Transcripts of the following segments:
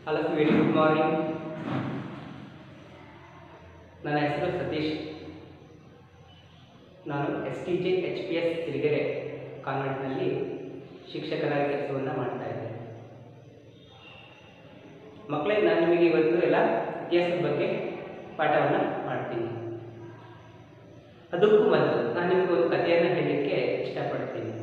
hello very good morning ನನ್ನ ಹೆಸರು ಸತೀಶ್ ನಾನು S T J H P S Sirigere ಕಾನ್ವೆಂಟ್ನಲ್ಲಿ ಶಿಕ್ಷಕರಾಗಿ ಕೆಲಸವನ್ನು ಮಾಡ್ತಾ ಇದ್ದೇನೆ ಮಕ್ಕಳೇ ನಾನು ನಿಮಗೆ ಇವತ್ತು ಎಲ್ಲ ಇತಿಹಾಸದ ಬಗ್ಗೆ ಪಾಠವನ್ನು ಮಾಡ್ತೀನಿ ಅದಕ್ಕೂ ಮೊದಲು ನಾನು ನಿಮಗೆ ಒಂದು ಕಥೆಯನ್ನು ಹೇಳಲಿಕ್ಕೆ ಇಷ್ಟಪಡ್ತೀನಿ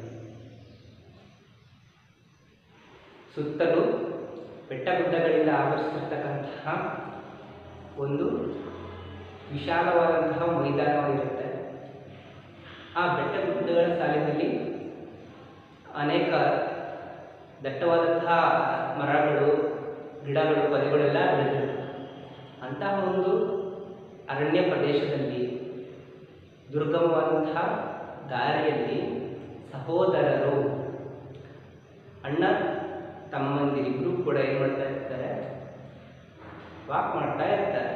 ಸುತ್ತಲೂ ಬೆಟ್ಟ ಗುಡ್ಡಗಳಿಂದ ಆವರಿಸಿರ್ತಕ್ಕಂತಹ ಒಂದು ವಿಶಾಲವಾದಂತಹ ಮೈದಾನವಾಗಿರುತ್ತೆ ಆ ಬೆಟ್ಟ ಗುಡ್ಡಗಳ ಸಾಲಿನಲ್ಲಿ ಅನೇಕ ದಟ್ಟವಾದಂತಹ ಮರಗಳು ಗಿಡಗಳು ಪೊದೆಗಳೆಲ್ಲ ಬೆಳೆದಿರುತ್ತೆ ಅಂತಹ ಒಂದು ಅರಣ್ಯ ಪ್ರದೇಶದಲ್ಲಿ ದುರ್ಗಮವಾದಂತಹ ದಾರಿಯಲ್ಲಿ ಸಹೋದರರು ಅಣ್ಣ ತಮ್ಮಂದಿರಿಬ್ಬರು ಕೂಡ ಏನು ಮಾಡ್ತಾ ಇರ್ತಾರೆ ವಾಕ್ ಮಾಡ್ತಾ ಇರ್ತಾರೆ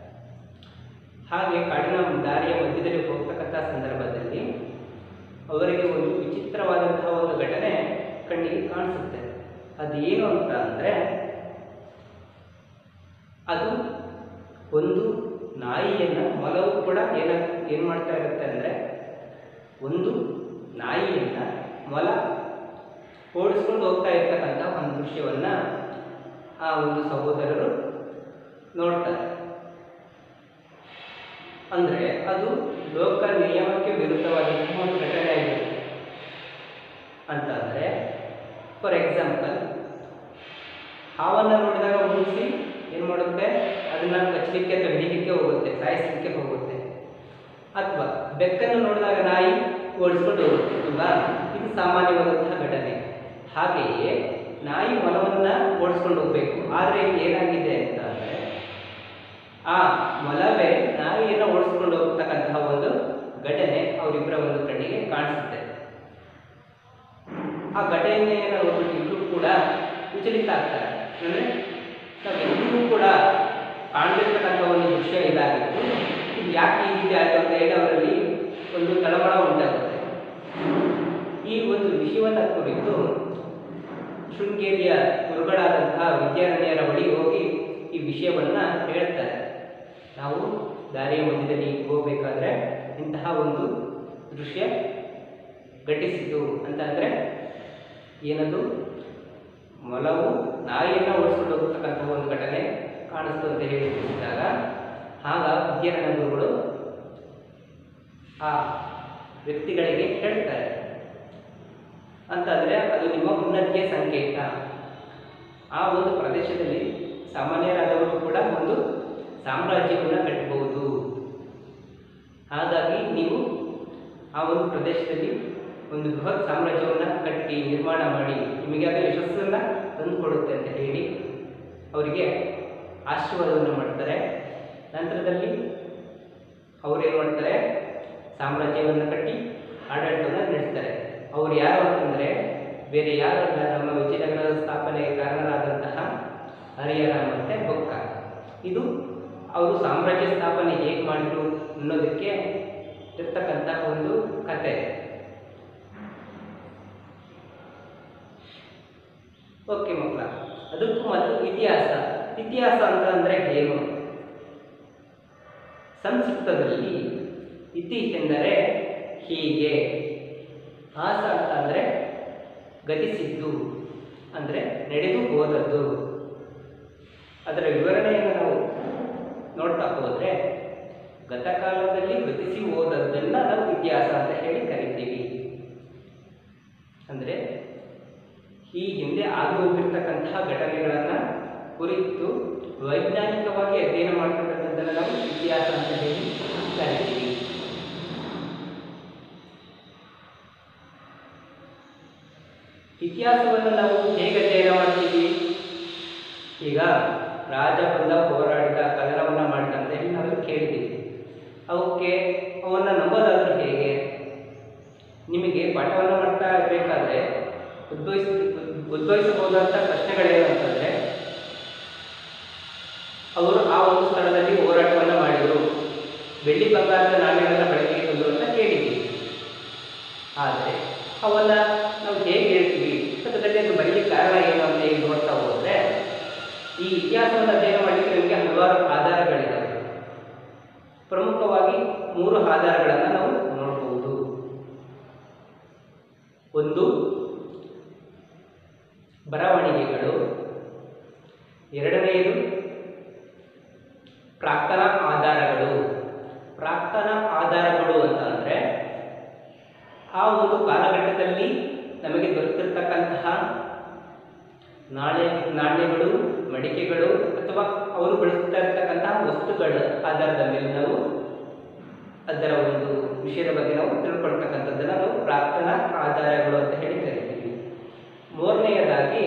ಹಾಗೆ ಕಾಡಿನ ದಾರಿಯ ಮಧ್ಯದಲ್ಲಿ ಹೋಗ್ತಕ್ಕಂಥ ಸಂದರ್ಭದಲ್ಲಿ ಅವರಿಗೆ ಒಂದು ವಿಚಿತ್ರವಾದಂತಹ ಒಂದು ಘಟನೆ ಕಣ್ಣಿಗೆ ಕಾಣಿಸುತ್ತೆ ಅದೇನು ಅಂತ ಅಂದರೆ ಅದು ಒಂದು ನಾಯಿಯನ್ನು ಮೊಲವು ಕೂಡ ಏನ ಏನು ಮಾಡ್ತಾ ಇರುತ್ತೆ ಅಂದರೆ ಒಂದು ನಾಯಿಯನ್ನು ಮೊಲ ಓಡಿಸ್ಕೊಂಡು ಹೋಗ್ತಾ ಇರ್ತಕ್ಕಂಥ ಒಂದು ದೃಶ್ಯವನ್ನು ಆ ಒಂದು ಸಹೋದರರು ನೋಡ್ತಾರೆ ಅಂದರೆ ಅದು ಲೋಕ ನಿಯಮಕ್ಕೆ ವಿರುದ್ಧವಾದಂತಹ ಒಂದು ಘಟನೆ ಆಗಿರುತ್ತೆ ಅಂತಂದರೆ ಫಾರ್ ಎಕ್ಸಾಂಪಲ್ ಹಾವನ್ನು ನೋಡಿದಾಗ ಮುಗಿಸಿ ಏನು ಮಾಡುತ್ತೆ ಅದನ್ನು ಕಚ್ಚಲಿಕ್ಕೆ ಅಥವಾ ಹಿಡಿಲಿಕ್ಕೆ ಹೋಗುತ್ತೆ ಸಾಯಿಸಲಿಕ್ಕೆ ಹೋಗುತ್ತೆ ಅಥವಾ ಬೆಕ್ಕನ್ನು ನೋಡಿದಾಗ ನಾಯಿ ಓಡಿಸ್ಕೊಂಡು ಹೋಗುತ್ತೆ ಅಲ್ವಾ ಇದು ಸಾಮಾನ್ಯವಾದಂತಹ ಘಟನೆ ಹಾಗೆಯೇ ನಾಯಿ ಮೊಲವನ್ನು ಓಡಿಸ್ಕೊಂಡು ಹೋಗಬೇಕು ಆದರೆ ಇಲ್ಲಿ ಏನಾಗಿದೆ ಅಂತ ಅಂದರೆ ಆ ಮೊಲವೇ ನಾಯಿಯನ್ನು ಓಡಿಸ್ಕೊಂಡು ಹೋಗ್ತಕ್ಕಂತಹ ಒಂದು ಘಟನೆ ಅವರಿಬ್ಬರ ಒಂದು ಕಣ್ಣಿಗೆ ಕಾಣಿಸುತ್ತೆ ಆ ಘಟನೆಯನ್ನು ನೋಡ್ಬಿಟ್ಟು ಇಬ್ಬರು ಕೂಡ ವಿಚಲಿತ ಆಗ್ತಾರೆ ಅಂದರೆ ನಾವೆಲ್ಲರೂ ಕೂಡ ಕಾಣದಿರ್ತಕ್ಕಂಥ ಒಂದು ದೃಶ್ಯ ಇದಾಗಿತ್ತು ಇದು ಯಾಕೆ ಈ ರೀತಿ ಆಯಿತು ಅಂತ ಹೇಳಿ ಅವರಲ್ಲಿ ಒಂದು ತಳಮಳ ಉಂಟಾಗುತ್ತೆ ಈ ಒಂದು ವಿಷಯವನ್ನು ಕುರಿತು ಶೃಂಗೇರಿಯ ಗುರುಗಳಾದಂತಹ ವಿದ್ಯಾರಣ್ಯರ ಬಳಿ ಹೋಗಿ ಈ ವಿಷಯವನ್ನು ಹೇಳ್ತಾರೆ ನಾವು ದಾರಿಯ ಮಧ್ಯದಲ್ಲಿ ಹೋಗಬೇಕಾದ್ರೆ ಇಂತಹ ಒಂದು ದೃಶ್ಯ ಘಟಿಸಿತು ಅಂತ ಅಂದರೆ ಏನದು ಮೊಲವು ನಾಯಿಯನ್ನು ಓಡಿಸ್ಕೊಂಡು ಹೋಗ್ತಕ್ಕಂಥ ಒಂದು ಘಟನೆ ಕಾಣಿಸ್ತು ಅಂತ ಹೇಳಿ ತಿಳಿಸಿದಾಗ ಆಗ ವಿದ್ಯಾರಣ್ಯ ಗುರುಗಳು ಆ ವ್ಯಕ್ತಿಗಳಿಗೆ ಹೇಳ್ತಾರೆ ಅಂತಂದರೆ ಅದು ನಿಮ್ಮ ಉನ್ನತಿಯ ಸಂಕೇತ ಆ ಒಂದು ಪ್ರದೇಶದಲ್ಲಿ ಸಾಮಾನ್ಯರಾದವರು ಕೂಡ ಒಂದು ಸಾಮ್ರಾಜ್ಯವನ್ನು ಕಟ್ಟಬಹುದು ಹಾಗಾಗಿ ನೀವು ಆ ಒಂದು ಪ್ರದೇಶದಲ್ಲಿ ಒಂದು ಬೃಹತ್ ಸಾಮ್ರಾಜ್ಯವನ್ನು ಕಟ್ಟಿ ನಿರ್ಮಾಣ ಮಾಡಿ ನಿಮಗೆ ಅದು ಯಶಸ್ಸನ್ನು ತಂದುಕೊಡುತ್ತೆ ಅಂತ ಹೇಳಿ ಅವರಿಗೆ ಆಶೀರ್ವಾದವನ್ನು ಮಾಡ್ತಾರೆ ನಂತರದಲ್ಲಿ ಅವರೇನು ಮಾಡ್ತಾರೆ ಸಾಮ್ರಾಜ್ಯವನ್ನು ಕಟ್ಟಿ ಆಡಳಿತವನ್ನು ನಡೆಸ್ತಾರೆ ಅವರು ಯಾರು ಅಂತಂದರೆ ಬೇರೆ ಯಾರು ಅಲ್ಲ ನಮ್ಮ ವಿಜಯನಗರದ ಸ್ಥಾಪನೆಗೆ ಕಾರಣರಾದಂತಹ ಹರಿಹರ ಮತ್ತು ಬೊಕ್ಕ ಇದು ಅವರು ಸಾಮ್ರಾಜ್ಯ ಸ್ಥಾಪನೆ ಹೇಗೆ ಮಾಡಿದ್ರು ಅನ್ನೋದಕ್ಕೆ ಇರ್ತಕ್ಕಂತಹ ಒಂದು ಕತೆ ಓಕೆ ಮಕ್ಕಳ ಅದಕ್ಕೂ ಮೊದಲು ಇತಿಹಾಸ ಇತಿಹಾಸ ಅಂತ ಅಂದರೆ ಏನು ಸಂಸ್ಕೃತದಲ್ಲಿ ಇತಿ ಎಂದರೆ ಹೀಗೆ ಹಾಸ ಅಂತ ಅಂದರೆ ಗತಿಸಿದ್ದು ಅಂದರೆ ನಡೆದು ಹೋದದ್ದು ಅದರ ವಿವರಣೆಯನ್ನು ನಾವು ನೋಡ್ತಾ ಹೋದರೆ ಗತಕಾಲದಲ್ಲಿ ಗತಿಸಿ ಹೋದದ್ದನ್ನು ನಾವು ಇತಿಹಾಸ ಅಂತ ಹೇಳಿ ಕರಿತೀವಿ ಅಂದರೆ ಈ ಹಿಂದೆ ಆಗಿ ಹೋಗಿರ್ತಕ್ಕಂತಹ ಘಟನೆಗಳನ್ನು ಕುರಿತು ವೈಜ್ಞಾನಿಕವಾಗಿ ಅಧ್ಯಯನ ಮಾಡ್ತಕ್ಕಂಥದ್ದನ್ನು ನಾವು ಇತಿಹಾಸ ಅಂತ ಹೇಳಿ ಕರಿತೀವಿ ಇತಿಹಾಸವನ್ನು ನಾವು ಹೇಗೆ ಅಧ್ಯಯನ ಮಾಡ್ತೀವಿ ಈಗ ರಾಜ ಬಂದ ಹೋರಾಡಿದ ಕದನವನ್ನು ಮಾಡಿದ ಅಂತ ಹೇಳಿ ನಾವು ಕೇಳಿದ್ದೀವಿ ಅವಕ್ಕೆ ಅವನ್ನು ನಂಬೋದಾದರೂ ಹೇಗೆ ನಿಮಗೆ ಪಾಠವನ್ನು ಮಾಡ್ತಾ ಇರಬೇಕಾದ್ರೆ ಉದ್ಭವಿಸ ಉದ್ಭವಿಸಬಹುದಂಥ ಪ್ರಶ್ನೆಗಳೇನು ಅಂತಂದರೆ ಅವರು ಆ ಒಂದು ಸ್ಥಳದಲ್ಲಿ ಹೋರಾಟವನ್ನು ಮಾಡಿದರು ಬೆಳ್ಳಿ ಬಂಗಾರದ ನಾಣ್ಯಗಳನ್ನು ಬಳಕೆಗೆ ತಂದರು ಅಂತ ಕೇಳಿದ್ದೀವಿ ಆದರೆ ಅವನ್ನು ನಾವು ಹೇಗೆ ಹೇಳ್ತೀವಿ ಪುಸ್ತಕದಲ್ಲಿ ಅದು ಬರೀಲಿಕ್ಕೆ ಕಾರಣ ಏನು ಅಂತ ಹೇಳಿ ನೋಡ್ತಾ ಹೋದರೆ ಈ ಆಧಾರಗಳನ್ನು ನಾವು ನೋಡಬಹುದು ಒಂದು ಬರವಣಿಗೆಗಳು ಎರಡನೆಯದು ಪ್ರಾಕ್ತನ ಆಧಾರಗಳು ಪ್ರಾಕ್ತನ ಆಧಾರಗಳು ಅಂತ ಅಂದರೆ ಆ ಒಂದು ಕಾಲಘಟ್ಟದಲ್ಲಿ ನಮಗೆ ದೊರೆತಿರ್ತಕ್ಕಂತಹ ನಾಳೆ ನಾಣ್ಯಗಳು ಮಡಿಕೆಗಳು ಅಥವಾ ಅವರು ಬಳಸ್ತಾ ಇರ್ತಕ್ಕಂತಹ ವಸ್ತುಗಳ ಆಧಾರದ ಮೇಲೆ ನಾವು ಅದರ ಒಂದು ವಿಷಯದ ಬಗ್ಗೆ ನಾವು ತಿಳ್ಕೊಳ್ತಕ್ಕಂಥದ್ದನ್ನು ನಾವು ಪ್ರಾರ್ಥನಾ ಆಧಾರಗಳು ಅಂತ ಹೇಳಿ ಕರಿತೀವಿ ಮೂರನೆಯದಾಗಿ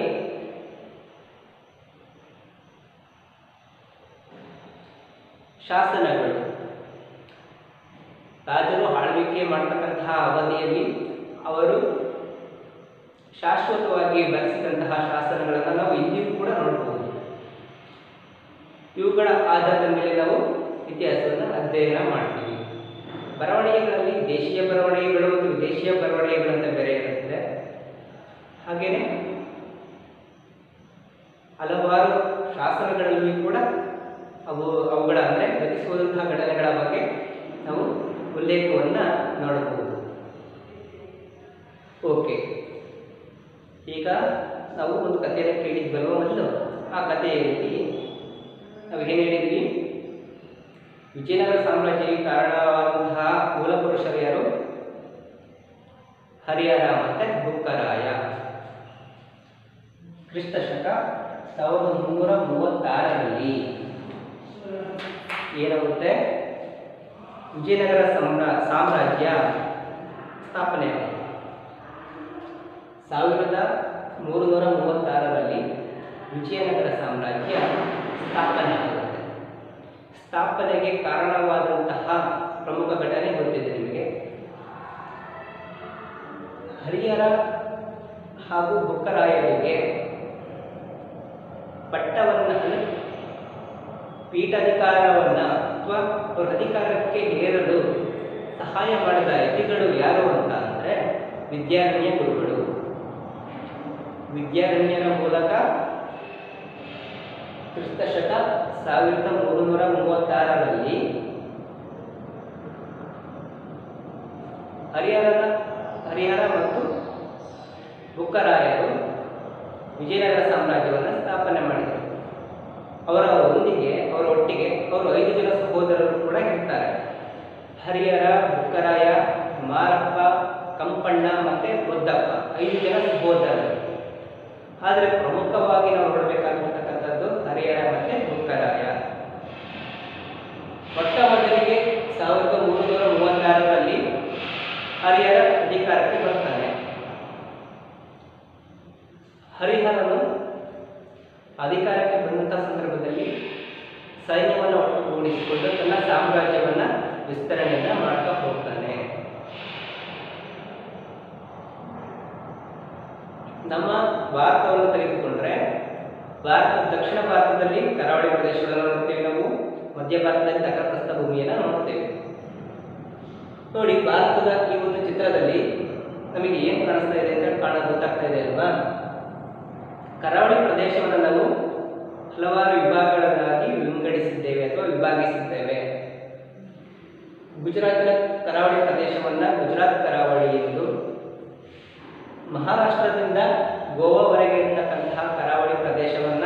ಶಾಸನಗಳು ರಾಜರು ಆಳ್ವಿಕೆ ಮಾಡತಕ್ಕಂತಹ ಅವಧಿಯಲ್ಲಿ ಅವರು ಶಾಶ್ವತವಾಗಿ ಬರೆಸಿದಂತಹ ಶಾಸನಗಳನ್ನು ನಾವು ಇಂದಿಗೂ ಕೂಡ ನೋಡಬಹುದು ಇವುಗಳ ಆಧಾರದ ಮೇಲೆ ನಾವು ಇತಿಹಾಸವನ್ನು ಅಧ್ಯಯನ ಮಾಡ್ತೀವಿ ಬರವಣಿಗೆಗಳಲ್ಲಿ ದೇಶೀಯ ಬರವಣಿಗೆಗಳು ಮತ್ತು ವಿದೇಶೀಯ ಬರವಣಿಗೆಗಳು ಅಂತ ಬೇರೆ ಇರುತ್ತೆ ಹಾಗೆಯೇ ಹಲವಾರು ಶಾಸನಗಳಲ್ಲಿ ಕೂಡ ಅವು ಅವುಗಳ ಅಂದರೆ ಗತಿಸುವಂತಹ ಘಟನೆಗಳ ಬಗ್ಗೆ ನಾವು ಉಲ್ಲೇಖವನ್ನು ನೋಡಬಹುದು ಓಕೆ ಈಗ ನಾವು ಒಂದು ಕಥೆಯನ್ನು ಕೇಳಿದ್ವಲ್ವ ಮೊದಲು ಆ ಕಥೆಯಲ್ಲಿ ನಾವು ಏನು ಹೇಳಿದ್ವಿ ವಿಜಯನಗರ ಸಾಮ್ರಾಜ್ಯಕ್ಕೆ ಕಾರಣವಾದಂತಹ ಮೂಲ ಪುರುಷರು ಯಾರು ಹರಿಹರ ಮತ್ತೆ ಬುಕ್ಕರಾಯ ಕ್ರಿಸ್ತ ಶಕ ಸಾವಿರದ ಮುನ್ನೂರ ಮೂವತ್ತಾರರಲ್ಲಿ ಏನಾಗುತ್ತೆ ವಿಜಯನಗರ ಸಾಮ್ರಾ ಸಾಮ್ರಾಜ್ಯ ಸ್ಥಾಪನೆ ಸಾವಿರದ ಮೂರುನೂರ ಮೂವತ್ತಾರರಲ್ಲಿ ವಿಜಯನಗರ ಸಾಮ್ರಾಜ್ಯ ಸ್ಥಾಪನೆ ಆಗುತ್ತೆ ಸ್ಥಾಪನೆಗೆ ಕಾರಣವಾದಂತಹ ಪ್ರಮುಖ ಘಟನೆ ಗೊತ್ತಿದೆ ನಿಮಗೆ ಹರಿಹರ ಹಾಗೂ ಬುಕ್ಕರಾಯರಿಗೆ ಪಟ್ಟವನ್ನು ಅಂದರೆ ಪೀಠಾಧಿಕಾರವನ್ನು ಅಥವಾ ಅವರ ಅಧಿಕಾರಕ್ಕೆ ಏರಲು ಸಹಾಯ ಮಾಡಿದ ಯತಿಗಳು ಯಾರು ಅಂತ ಅಂದರೆ ವಿದ್ಯಾರಣ್ಯ ಗುರುಗಳು ವಿದ್ಯಾರಣ್ಯರ ಮೂಲಕ ಕ್ರಿಸ್ತ ಶಕ ಸಾವಿರದ ಮೂರುನೂರ ಮೂವತ್ತಾರರಲ್ಲಿ ಹರಿಹರನ ಹರಿಹರ ಮತ್ತು ಬುಕ್ಕರಾಯರು ವಿಜಯನಗರ ಸಾಮ್ರಾಜ್ಯವನ್ನು ಸ್ಥಾಪನೆ ಮಾಡಿದರು ಅವರ ಒಂದಿಗೆ ಅವರ ಒಟ್ಟಿಗೆ ಅವರು ಐದು ಜನ ಸಹೋದರರು ಕೂಡ ಇರ್ತಾರೆ ಹರಿಹರ ಬುಕ್ಕರಾಯ ಮಾರಪ್ಪ ಕಂಪಣ್ಣ ಮತ್ತು ಮುದ್ದಪ್ಪ ಐದು ಜನ ಸಹೋದರರು ಆದರೆ ಪ್ರಮುಖವಾಗಿ ನಾವು ನೋಡಬೇಕಾಗಿರ್ತಕ್ಕಂಥದ್ದು ಹರಿಹರ ಮತ್ತು ಬುಕ್ಕರಾಯ ಮೊಟ್ಟ ಮೊದಲಿಗೆ ಸಾವಿರದ ಮೂರುನೂರ ಮೂವತ್ತಾರರಲ್ಲಿ ಹರಿಹರ ಅಧಿಕಾರಕ್ಕೆ ಬರ್ತಾನೆ ಹರಿಹರನು ಅಧಿಕಾರಕ್ಕೆ ಬಂದಂಥ ಸಂದರ್ಭದಲ್ಲಿ ಸೈನ್ಯವನ್ನು ಒಟ್ಟುಗೂಡಿಸಿಕೊಂಡು ತನ್ನ ಸಾಮ್ರಾಜ್ಯವನ್ನು ವಿಸ್ತರಣೆಯನ್ನು ಮಾಡ್ತಾ ಹೋಗ್ತಾನೆ ನಮ್ಮ ಭಾರತವನ್ನು ತೆಗೆದುಕೊಂಡ್ರೆ ಭಾರತ ದಕ್ಷಿಣ ಭಾರತದಲ್ಲಿ ಕರಾವಳಿ ಪ್ರದೇಶಗಳನ್ನು ನೋಡ್ತೇವೆ ನಾವು ಮಧ್ಯ ಭಾರತದಲ್ಲಿ ತಟಪ್ರಸ್ಥ ಭೂಮಿಯನ್ನು ನೋಡ್ತೇವೆ ನೋಡಿ ಭಾರತದ ಈ ಒಂದು ಚಿತ್ರದಲ್ಲಿ ನಮಗೆ ಏನು ಕಾಣಿಸ್ತಾ ಇದೆ ಅಂತ ಕಾಣೋದು ಗೊತ್ತಾಗ್ತಾ ಇದೆ ಅಲ್ವಾ ಕರಾವಳಿ ಪ್ರದೇಶವನ್ನು ನಾವು ಹಲವಾರು ವಿಭಾಗಗಳನ್ನಾಗಿ ವಿಂಗಡಿಸಿದ್ದೇವೆ ಅಥವಾ ವಿಭಾಗಿಸಿದ್ದೇವೆ ಗುಜರಾತಿನ ಕರಾವಳಿ ಪ್ರದೇಶವನ್ನು ಗುಜರಾತ್ ಕರಾವಳಿ ಎಂದು ಮಹಾರಾಷ್ಟ್ರದಿಂದ ಗೋವಾವರೆಗೆ ಇರ್ತಕ್ಕಂತಹ ಕರಾವಳಿ ಪ್ರದೇಶವನ್ನು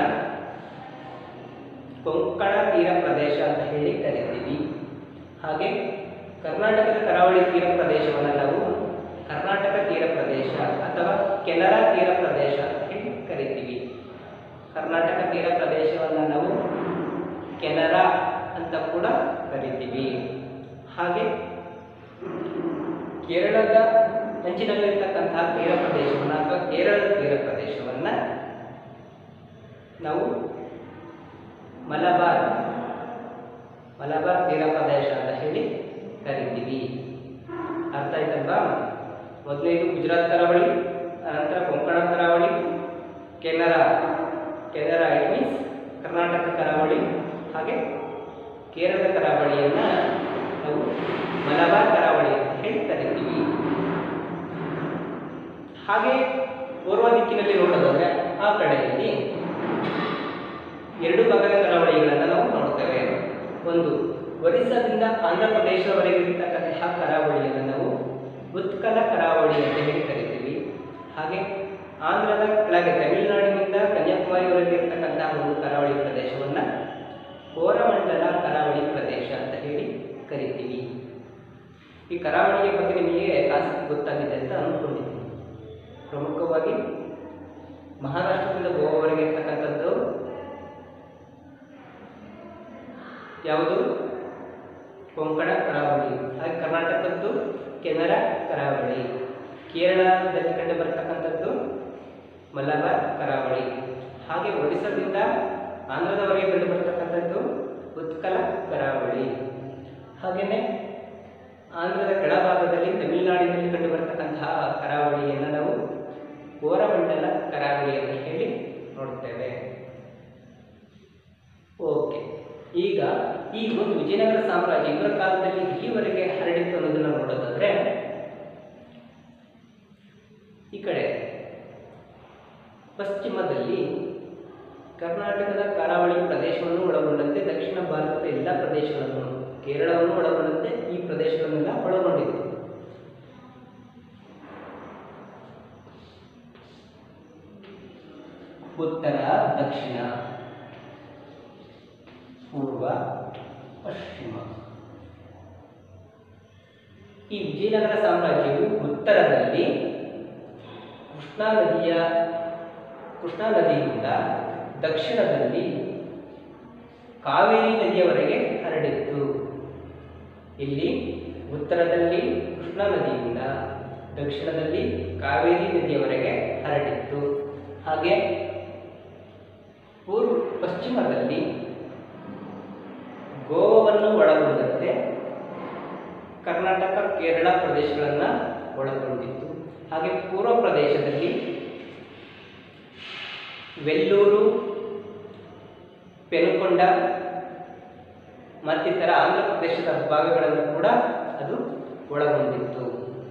ಕೊಂಕಣ ತೀರ ಪ್ರದೇಶ ಅಂತ ಹೇಳಿ ಕರಿತೀವಿ ಹಾಗೆ ಕರ್ನಾಟಕದ ಕರಾವಳಿ ತೀರ ಪ್ರದೇಶವನ್ನು ನಾವು ಕರ್ನಾಟಕ ತೀರ ಪ್ರದೇಶ ಅಥವಾ ಕೆನರಾ ತೀರ ಪ್ರದೇಶ ಅಂತ ಹೇಳಿ ಕರಿತೀವಿ ಕರ್ನಾಟಕ ತೀರ ಪ್ರದೇಶವನ್ನು ನಾವು ಕೆನರಾ ಅಂತ ಕೂಡ ಕರಿತೀವಿ ಹಾಗೆ ಕೇರಳದ ಅಂಚಿನಲ್ಲಿರ್ತಕ್ಕಂತಹ ತೀರ ಪ್ರದೇಶವನ್ನು ಅಥವಾ ಕೇರಳದ ತೀರ ಪ್ರದೇಶವನ್ನು ನಾವು ಮಲಬಾರ್ ಮಲಬಾರ್ ತೀರ ಪ್ರದೇಶ ಅಂತ ಹೇಳಿ ಕರಿತೀವಿ ಅರ್ಥ ಆಯ್ತಲ್ವಾ ಮೊದಲನೇದು ಗುಜರಾತ್ ಕರಾವಳಿ ಅನಂತರ ಕೊಂಕಣ ಕರಾವಳಿ ಕೆನರಾ ಕೆನರಾ ಇಟ್ ಮೀನ್ಸ್ ಕರ್ನಾಟಕ ಕರಾವಳಿ ಹಾಗೆ ಕೇರಳದ ಕರಾವಳಿಯನ್ನು ನಾವು ಮಲಬಾರ್ ಕರಾವಳಿ ಅಂತ ಹೇಳಿ ಕರಿತೀವಿ ಹಾಗೆ ಪೂರ್ವ ದಿಕ್ಕಿನಲ್ಲಿ ನೋಡೋದಾದ್ರೆ ಆ ಕಡೆಯಲ್ಲಿ ಎರಡು ಭಾಗದ ಕರಾವಳಿಗಳನ್ನು ನಾವು ನೋಡ್ತೇವೆ ಒಂದು ಒರಿಸ್ಸಾದಿಂದ ಆಂಧ್ರ ಪ್ರದೇಶದವರೆಗೆ ಇರ್ತಕ್ಕಂತಹ ಕರಾವಳಿಯನ್ನು ನಾವು ಉತ್ಕಲ ಕರಾವಳಿ ಅಂತ ಹೇಳಿ ಕರಿತೀವಿ ಹಾಗೆ ಆಂಧ್ರದ ಕೆಳಗೆ ತಮಿಳುನಾಡಿನಿಂದ ಕನ್ಯಾಕುಮಾರಿವರೆಗೆ ಇರ್ತಕ್ಕಂತಹ ಒಂದು ಕರಾವಳಿ ಪ್ರದೇಶವನ್ನು ಕೋರಮಂಡಲ ಕರಾವಳಿ ಪ್ರದೇಶ ಅಂತ ಹೇಳಿ ಕರಿತೀವಿ ಈ ಕರಾವಳಿಯ ಬಗ್ಗೆ ನಿಮಗೆ ಕಾನ್ಸೆಪ್ಟ್ ಗೊತ್ತಾಗಿದೆ ಅಂತ ಅಂದ್ಕೊಂಡಿದ್ದೀನಿ ಪ್ರಮುಖವಾಗಿ ಮಹಾರಾಷ್ಟ್ರದಿಂದ ಗೋವಾವರೆಗೆ ಇರ್ತಕ್ಕಂಥದ್ದು ಯಾವುದು ಕೊಂಕಣ ಕರಾವಳಿ ಹಾಗೆ ಕರ್ನಾಟಕದ್ದು ಕೆನರಾ ಕರಾವಳಿ ಕೇರಳದಲ್ಲಿ ಕಂಡು ಬರ್ತಕ್ಕಂಥದ್ದು ಮಲಬಾರ್ ಕರಾವಳಿ ಹಾಗೆ ಒಡಿಸ್ಸಾದಿಂದ ಆಂಧ್ರದವರೆಗೆ ಕಂಡು ಬರ್ತಕ್ಕಂಥದ್ದು ಉತ್ಕಲ ಕರಾವಳಿ ಹಾಗೆಯೇ ಆಂಧ್ರದ ಕೆಳಭಾಗದಲ್ಲಿ ತಮಿಳುನಾಡಿನಲ್ಲಿ ಕಂಡು ಬರ್ತಕ್ಕಂತಹ ಕರಾವಳಿಯನ್ನು ನಾವು ಕೋರಮಂಡಲ ಕರಾವಳಿ ಅಂತ ಹೇಳಿ ನೋಡ್ತೇವೆ ಓಕೆ ಈಗ ಈ ಒಂದು ವಿಜಯನಗರ ಸಾಮ್ರಾಜ್ಯ ಇವರ ಕಾಲದಲ್ಲಿ ಇಲ್ಲಿವರೆಗೆ ಹರಡಿತ್ತು ಅನ್ನೋದನ್ನ ನೋಡೋದಾದ್ರೆ ಈ ಕಡೆ ಪಶ್ಚಿಮದಲ್ಲಿ ಕರ್ನಾಟಕದ ಕರಾವಳಿ ಪ್ರದೇಶವನ್ನು ಒಳಗೊಂಡಂತೆ ದಕ್ಷಿಣ ಭಾರತದ ಎಲ್ಲ ಪ್ರದೇಶಗಳನ್ನು ಕೇರಳವನ್ನು ಒಳಗೊಂಡಂತೆ ಈ ಪ್ರದೇಶಗಳನ್ನೆಲ್ಲ ಒಳಗೊಂಡಿತ್ತು ಉತ್ತರ ದಕ್ಷಿಣ ಪೂರ್ವ ಪಶ್ಚಿಮ ಈ ವಿಜಯನಗರ ಸಾಮ್ರಾಜ್ಯವು ಉತ್ತರದಲ್ಲಿ ಕೃಷ್ಣಾ ನದಿಯ ಕೃಷ್ಣಾ ನದಿಯಿಂದ ದಕ್ಷಿಣದಲ್ಲಿ ಕಾವೇರಿ ನದಿಯವರೆಗೆ ಹರಡಿತ್ತು ಇಲ್ಲಿ ಉತ್ತರದಲ್ಲಿ ಕೃಷ್ಣಾ ನದಿಯಿಂದ ದಕ್ಷಿಣದಲ್ಲಿ ಕಾವೇರಿ ನದಿಯವರೆಗೆ ಹರಡಿತ್ತು ಹಾಗೆ ಪೂರ್ವ ಪಶ್ಚಿಮದಲ್ಲಿ ಗೋವಾವನ್ನು ಒಳಗೊಂಡಂತೆ ಕರ್ನಾಟಕ ಕೇರಳ ಪ್ರದೇಶಗಳನ್ನು ಒಳಗೊಂಡಿತ್ತು ಹಾಗೆ ಪೂರ್ವ ಪ್ರದೇಶದಲ್ಲಿ ವೆಲ್ಲೂರು ಪೆನುಕೊಂಡ ಮತ್ತಿತರ ಆಂಧ್ರ ಪ್ರದೇಶದ ಭಾಗಗಳನ್ನು ಕೂಡ ಅದು ಒಳಗೊಂಡಿತ್ತು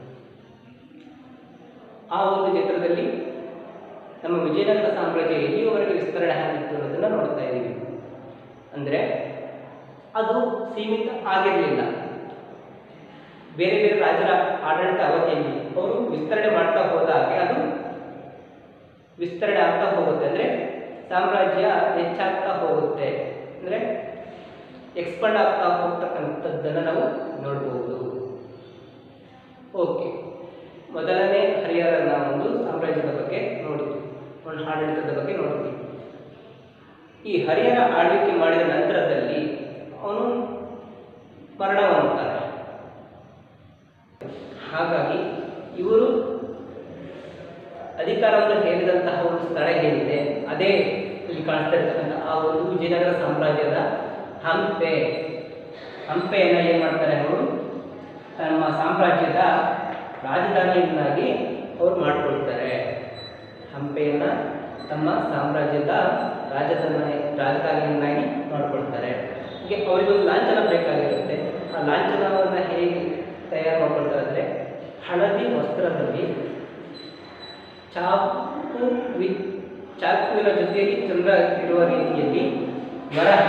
ಆ ಒಂದು ಚಿತ್ರದಲ್ಲಿ ನಮ್ಮ ವಿಜಯನಗರ ಸಾಮ್ರಾಜ್ಯ ಎಲ್ಲಿಯವರೆಗೆ ವಿಸ್ತರಣೆ ಆಗಿತ್ತು ಅನ್ನೋದನ್ನು ನೋಡ್ತಾ ಇದ್ದೀವಿ ಅಂದರೆ ಅದು ಸೀಮಿತ ಆಗಿರಲಿಲ್ಲ ಬೇರೆ ಬೇರೆ ರಾಜರ ಆಡಳಿತ ಅವಧಿಯಲ್ಲಿ ಅವರು ವಿಸ್ತರಣೆ ಮಾಡ್ತಾ ಹೋದಾಗೆ ಅದು ವಿಸ್ತರಣೆ ಆಗ್ತಾ ಹೋಗುತ್ತೆ ಅಂದರೆ ಸಾಮ್ರಾಜ್ಯ ಹೆಚ್ಚಾಗ್ತಾ ಹೋಗುತ್ತೆ ಅಂದರೆ ಎಕ್ಸ್ಪಂಡ್ ಆಗ್ತಾ ಹೋಗ್ತಕ್ಕಂಥದ್ದನ್ನು ನಾವು ನೋಡ್ಬೋದು ಓಕೆ ಮೊದಲನೇ ಹರಿಹರನ ಒಂದು ಸಾಮ್ರಾಜ್ಯದ ಬಗ್ಗೆ ನೋಡಿದ್ವಿ ಒಂದು ಆಡಳಿತದ ಬಗ್ಗೆ ನೋಡಿದ್ವಿ ಈ ಹರಿಹರ ಆಳ್ವಿಕೆ ಮಾಡಿದ ನಂತರದಲ್ಲಿ ಅವನು ಮರಣ ಹೊಂದುತ್ತಾನೆ ಹಾಗಾಗಿ ಇವರು ಅಧಿಕಾರವನ್ನು ಹೇರಿದಂತಹ ಒಂದು ಸ್ಥಳ ಏನಿದೆ ಅದೇ ಇಲ್ಲಿ ಕಾಣಿಸ್ತಾ ಇರ್ತಕ್ಕಂಥ ಆ ಒಂದು ವಿಜಯನಗರ ಸಾಮ್ರಾಜ್ಯದ ಹಂಪೆ ಹಂಪೆಯನ್ನು ಏನು ಮಾಡ್ತಾರೆ ಅವರು ತಮ್ಮ ಸಾಮ್ರಾಜ್ಯದ ರಾಜಧಾನಿಯನ್ನಾಗಿ ಅವರು ಮಾಡಿಕೊಳ್ತಾರೆ ಹಂಪೆಯನ್ನು ತಮ್ಮ ಸಾಮ್ರಾಜ್ಯದ ರಾಜಧಾನಿ ರಾಜಧಾನಿಯನ್ನಾಗಿ ಮಾಡಿಕೊಳ್ತಾರೆ ಹೀಗೆ ಅವರಿಗೊಂದು ಲಾಂಛನ ಬೇಕಾಗಿರುತ್ತೆ ಆ ಲಾಂಛನವನ್ನು ಹೇಗೆ ತಯಾರು ಮಾಡ್ಕೊಳ್ತಾರೆ ಅಂದರೆ ಹಳದಿ ವಸ್ತ್ರದಲ್ಲಿ ಚಾಕು ವಿ ಚಾಕುವಿನ ಜೊತೆಯಲ್ಲಿ ಚಂದ್ರ ಇರುವ ರೀತಿಯಲ್ಲಿ ವರಹ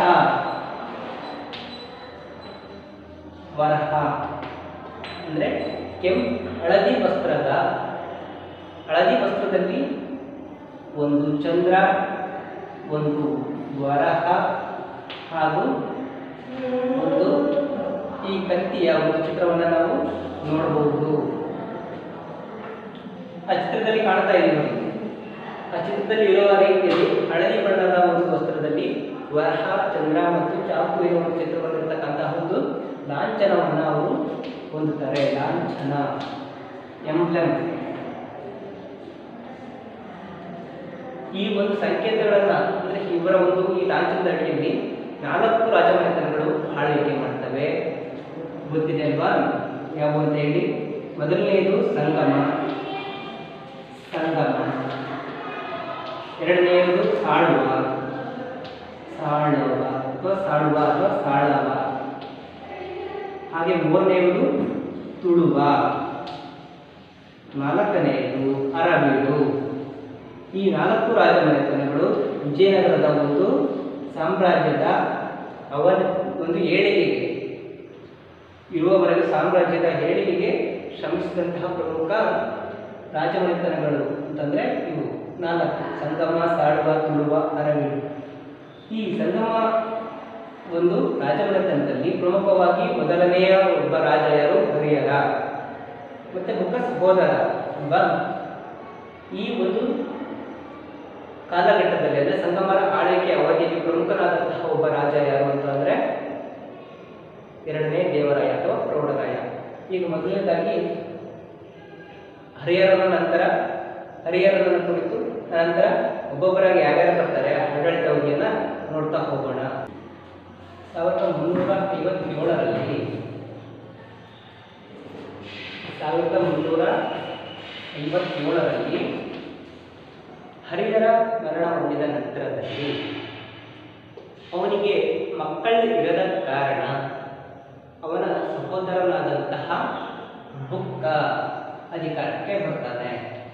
ವರಹ ಅಂದರೆ ಕೆಂಪ್ ಹಳದಿ ವಸ್ತ್ರದ ಹಳದಿ ವಸ್ತ್ರದಲ್ಲಿ ಒಂದು ಚಂದ್ರ ಒಂದು ವರಹ ಹಾಗೂ ಒಂದು ಈ ಕತ್ತಿಯ ಒಂದು ಚಿತ್ರವನ್ನು ನಾವು ನೋಡಬಹುದು ಆ ಚಿತ್ರದಲ್ಲಿ ಕಾಣ್ತಾ ಇದ್ದೀವಿ ನೋಡಿ ಆ ಚಿತ್ರದಲ್ಲಿ ಇರುವ ರೀತಿಯಲ್ಲಿ ಹಳದಿ ಬಣ್ಣದ ಒಂದು ವಸ್ತ್ರದಲ್ಲಿ ವರಹ ಚಂದ್ರ ಮತ್ತು ಚಾಕು ಇರುವ ಒಂದು ಚಿತ್ರವಾಗಿರ್ತಕ್ಕಂತಹ ಒಂದು ಲಾಂಛನವನ್ನು ಅವರು ಹೊಂದುತ್ತಾರೆ ಲಾಂಛನ ಎಂಬ್ಲಮ್ ಈ ಒಂದು ಸಂಕೇತಗಳನ್ನು ಅಂದರೆ ಇವರ ಒಂದು ಈ ಲಾಂಛನದ ಅಡಿಯಲ್ಲಿ ನಾಲ್ಕು ರಾಜಮನೆತನಗಳು ಆಳ್ವಿಕೆ ಮಾಡ್ತವೆ ಗೊತ್ತಿದೆ ಅಲ್ವಾ ಯಾವುವು ಅಂತ ಹೇಳಿ ಮೊದಲನೆಯದು ಸಂಗಮ ಸಂಗಮ ಎರಡನೆಯದು ಸಾಳುವ ಸಾಳುವ ಅಥವಾ ಸಾಳುವ ಅಥವಾ ಸಾಳವ ಹಾಗೆ ಮೂರನೆಯದು ತುಳುವ ನಾಲ್ಕನೆಯದು ಅರಬೀಡು ಈ ನಾಲ್ಕು ರಾಜಮನೆತನಗಳು ವಿಜಯನಗರದ ಒಂದು ಸಾಮ್ರಾಜ್ಯದ ಅವನ ಒಂದು ಏಳಿಗೆಗೆ ಇರುವವರೆಗೂ ಸಾಮ್ರಾಜ್ಯದ ಹೇಳಿಕೆಗೆ ಶ್ರಮಿಸಿದಂತಹ ಪ್ರಮುಖ ರಾಜಮನೆತನಗಳು ಅಂತಂದರೆ ಇವು ನಾಲ್ಕು ಸಂಗಮ ಸಾಳುವ ತುಳುವ ಅರವಿಡು ಈ ಸಂಗಮ ಒಂದು ರಾಜಮನೆತನದಲ್ಲಿ ಪ್ರಮುಖವಾಗಿ ಮೊದಲನೆಯ ಒಬ್ಬ ರಾಜ ಯಾರು ಹರಿಹರ ಮತ್ತೆ ಮುಖ ಸಹೋದರ ಎಂಬ ಈ ಒಂದು ಕಾಲಘಟ್ಟದಲ್ಲಿ ಅಂದರೆ ಸಂಗಮರ ಆಳ್ವಿಕೆ ಅವಧಿಯಲ್ಲಿ ಪ್ರಮುಖನಾದಂತಹ ಒಬ್ಬ ರಾಜ ಯಾರು ಅಂತ ಅಂದರೆ ಎರಡನೇ ದೇವರಾಯ ಅಥವಾ ಪ್ರೌಢರಾಯ ಈಗ ಮೊದಲನೇದಾಗಿ ಹರಿಹರನ ನಂತರ ಹರಿಹರನ ಕುರಿತು ನಂತರ ಒಬ್ಬೊಬ್ಬರಾಗಿ ಯಾರ್ಯಾರು ಬರ್ತಾರೆ ಆಡಳಿತ ಅವಧಿಯನ್ನು ನೋಡ್ತಾ ಹೋಗೋಣ ಸಾವಿರದ ಮುನ್ನೂರ ಐವತ್ತೇಳರಲ್ಲಿ ಸಾವಿರದ ಮುನ್ನೂರ ಐವತ್ತೇಳರಲ್ಲಿ ಹರಿಹರ ಮರಣ ಹೊಂದಿದ ನಂತರದಲ್ಲಿ ಅವನಿಗೆ ಮಕ್ಕಳು ಇರದ ಕಾರಣ ಅವನ ಸಹೋದರನಾದಂತಹ ಬುಕ್ಕ ಅಧಿಕಾರಕ್ಕೆ ಬರ್ತಾನೆ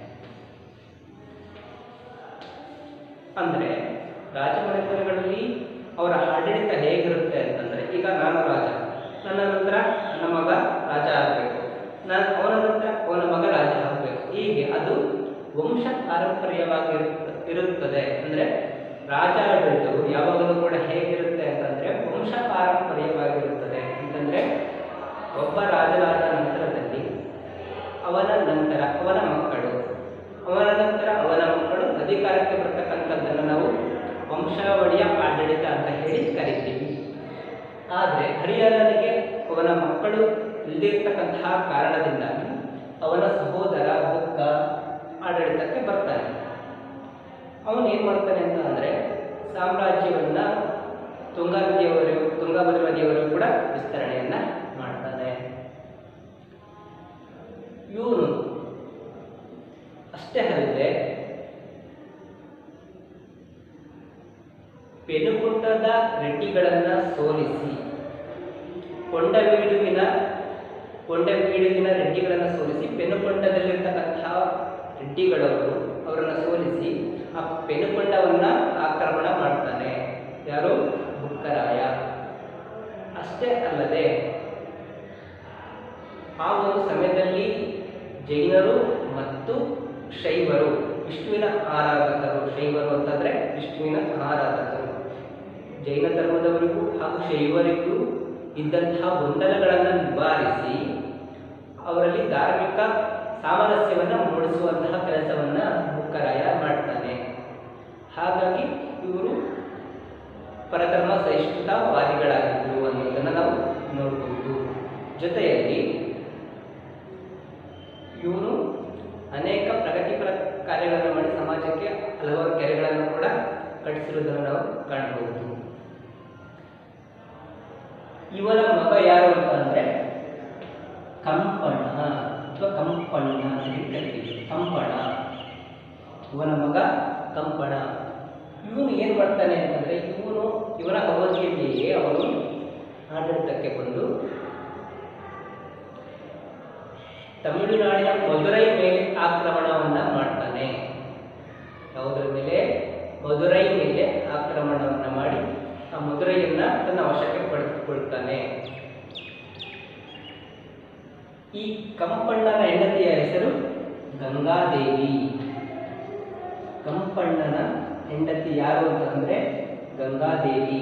ಅಂದರೆ ರಾಜಮನೆತನಗಳಲ್ಲಿ ಅವರ ಆಡಳಿತ ಹೇಗಿರುತ್ತೆ ಅಂತಂದರೆ ಈಗ ನಾನು ರಾಜ ನನ್ನ ನಂತರ ನನ್ನ ಮಗ ರಾಜ ಆಗಬೇಕು ನಾನು ಅವನ ನಂತರ ಅವನ ಮಗ ರಾಜ ಆಗಬೇಕು ಹೀಗೆ ಅದು ವಂಶ ಪಾರಂಪರ್ಯವಾಗಿ ಇರುತ್ತದೆ ಅಂದರೆ ರಾಜ ಆಡಳಿತವು ಯಾವಾಗಲೂ ಕೂಡ ಹೇಗಿರುತ್ತೆ ಅಂತಂದರೆ ವಂಶ ಪಾರಂಪರ್ಯವಾಗಿರುತ್ತದೆ ಅಂತಂದರೆ ಒಬ್ಬ ರಾಜನಾದ ನಂತರದಲ್ಲಿ ಅವನ ನಂತರ ಅವನ ಮಕ್ಕಳು ಅವನ ನಂತರ ಅವನ ಮಕ್ಕಳು ಅಧಿಕಾರಕ್ಕೆ ಬರ್ತಕ್ಕಂಥದ್ದನ್ನು ನಾವು ವಂಶಾವಳಿಯ ಆಡಳಿತ ಅಂತ ಹೇಳಿ ಕರಿತೀವಿ ಆದರೆ ಹರಿಹರನಿಗೆ ಅವನ ಮಕ್ಕಳು ಇಲ್ಲದಿರ್ತಕ್ಕಂತಹ ಕಾರಣದಿಂದಾಗಿ ಅವನ ಸಹೋದರ ಬುಕ್ಕ ಆಡಳಿತಕ್ಕೆ ಬರ್ತಾನೆ ಅವನು ಏನು ಮಾಡ್ತಾನೆ ಅಂತ ಅಂದರೆ ಸಾಮ್ರಾಜ್ಯವನ್ನ ತುಂಗಾ ನದಿಯವರೆಗೂ ತುಂಗಾಭದ್ರಾ ನದಿಯವರೆಗೂ ಕೂಡ ವಿಸ್ತರಣೆಯನ್ನ ಮಾಡ್ತಾನೆ ಇವನು ಅಷ್ಟೇ ಅಲ್ಲದೆ ಪೆನುಗುಂಡದ ರೆಡ್ಡಿಗಳನ್ನ ಸೋಲಿಸಿ ಕೊಂಡವೀಡುವಿನ ಕೊಂಡವೀಡುವಿನ ರೆಡ್ಡಿಗಳನ್ನು ಸೋಲಿಸಿ ಪೆನುಕೊಂಡದಲ್ಲಿರ್ತಕ್ಕಂತಹ ರೆಡ್ಡಿಗಳವರು ಅವರನ್ನು ಸೋಲಿಸಿ ಆ ಪೆನುಕೊಂಡವನ್ನ ಆಕ್ರಮಣ ಮಾಡ್ತಾನೆ ಯಾರು ಬುಕ್ಕರಾಯ ಅಷ್ಟೇ ಅಲ್ಲದೆ ಆ ಒಂದು ಸಮಯದಲ್ಲಿ ಜೈನರು ಮತ್ತು ಶೈವರು ವಿಷ್ಣುವಿನ ಆರಾಧಕರು ಶೈವರು ಅಂತಂದ್ರೆ ವಿಷ್ಣುವಿನ ಆರಾಧಕರು ಜೈನ ಧರ್ಮದವರಿಗೂ ಹಾಗೂ ಶೈವರಿಗೂ ಇದ್ದಂತಹ ಗೊಂದಲಗಳನ್ನು ನಿವಾರಿಸಿ ಅವರಲ್ಲಿ ಧಾರ್ಮಿಕ ಸಾಮರಸ್ಯವನ್ನು ಮೂಡಿಸುವಂತಹ ಕೆಲಸವನ್ನ ಬುಕ್ಕರಾಯ ಮಾಡ್ತಾನೆ ಹಾಗಾಗಿ ಇವರು ಪರಧರ್ಮ ಸಹಿಷ್ಣುತಾವಾದಿಗಳಾಗಿದ್ದರು ಅನ್ನೋದನ್ನು ನಾವು ನೋಡಬಹುದು ಜೊತೆಯಲ್ಲಿ ಇವನು ಅನೇಕ ಪ್ರಗತಿಪರ ಕಾರ್ಯಗಳನ್ನು ಮಾಡಿ ಸಮಾಜಕ್ಕೆ ಹಲವಾರು ಕೆರೆಗಳನ್ನು ಕೂಡ ಕಟ್ಟಿಸಿರುವುದನ್ನು ನಾವು ಕಾಣಬಹುದು ಇವನ ಮಗ ಯಾರು ಅಂತ ಅಂದ್ರೆ ಕಂಪಣ ಅಥವಾ ಕಂಪಣ್ಣ ಅಂತ ಹೇಳಿ ಕರಿತೀವಿ ಕಂಪಣ ಇವನ ಮಗ ಕಂಪಣ ಇವನು ಏನು ಮಾಡ್ತಾನೆ ಅಂತಂದ್ರೆ ಇವನು ಇವನ ಅವಧಿಯಲ್ಲಿಯೇ ಅವನು ಆಡಳಿತಕ್ಕೆ ಬಂದು ತಮಿಳುನಾಡಿನ ಮಧುರೈ ಮೇಲೆ ಆಕ್ರಮಣವನ್ನ ಮಾಡ್ತಾನೆ ಯಾವುದರ ಮೇಲೆ ಮಧುರೈ ಮೇಲೆ ಆಕ್ರಮಣವನ್ನ ಮಾಡಿ ಆ ಮಧುರೈಯನ್ನ ತನ್ನ ವಶಕ್ಕೆ ಪಡೆದುಕೊಳ್ತಾನೆ ಈ ಕಂಪಣ್ಣನ ಹೆಂಡತಿಯ ಹೆಸರು ಗಂಗಾದೇವಿ ಕಂಪಣ್ಣನ ಹೆಂಡತಿ ಯಾರು ಅಂತಂದ್ರೆ ಗಂಗಾದೇವಿ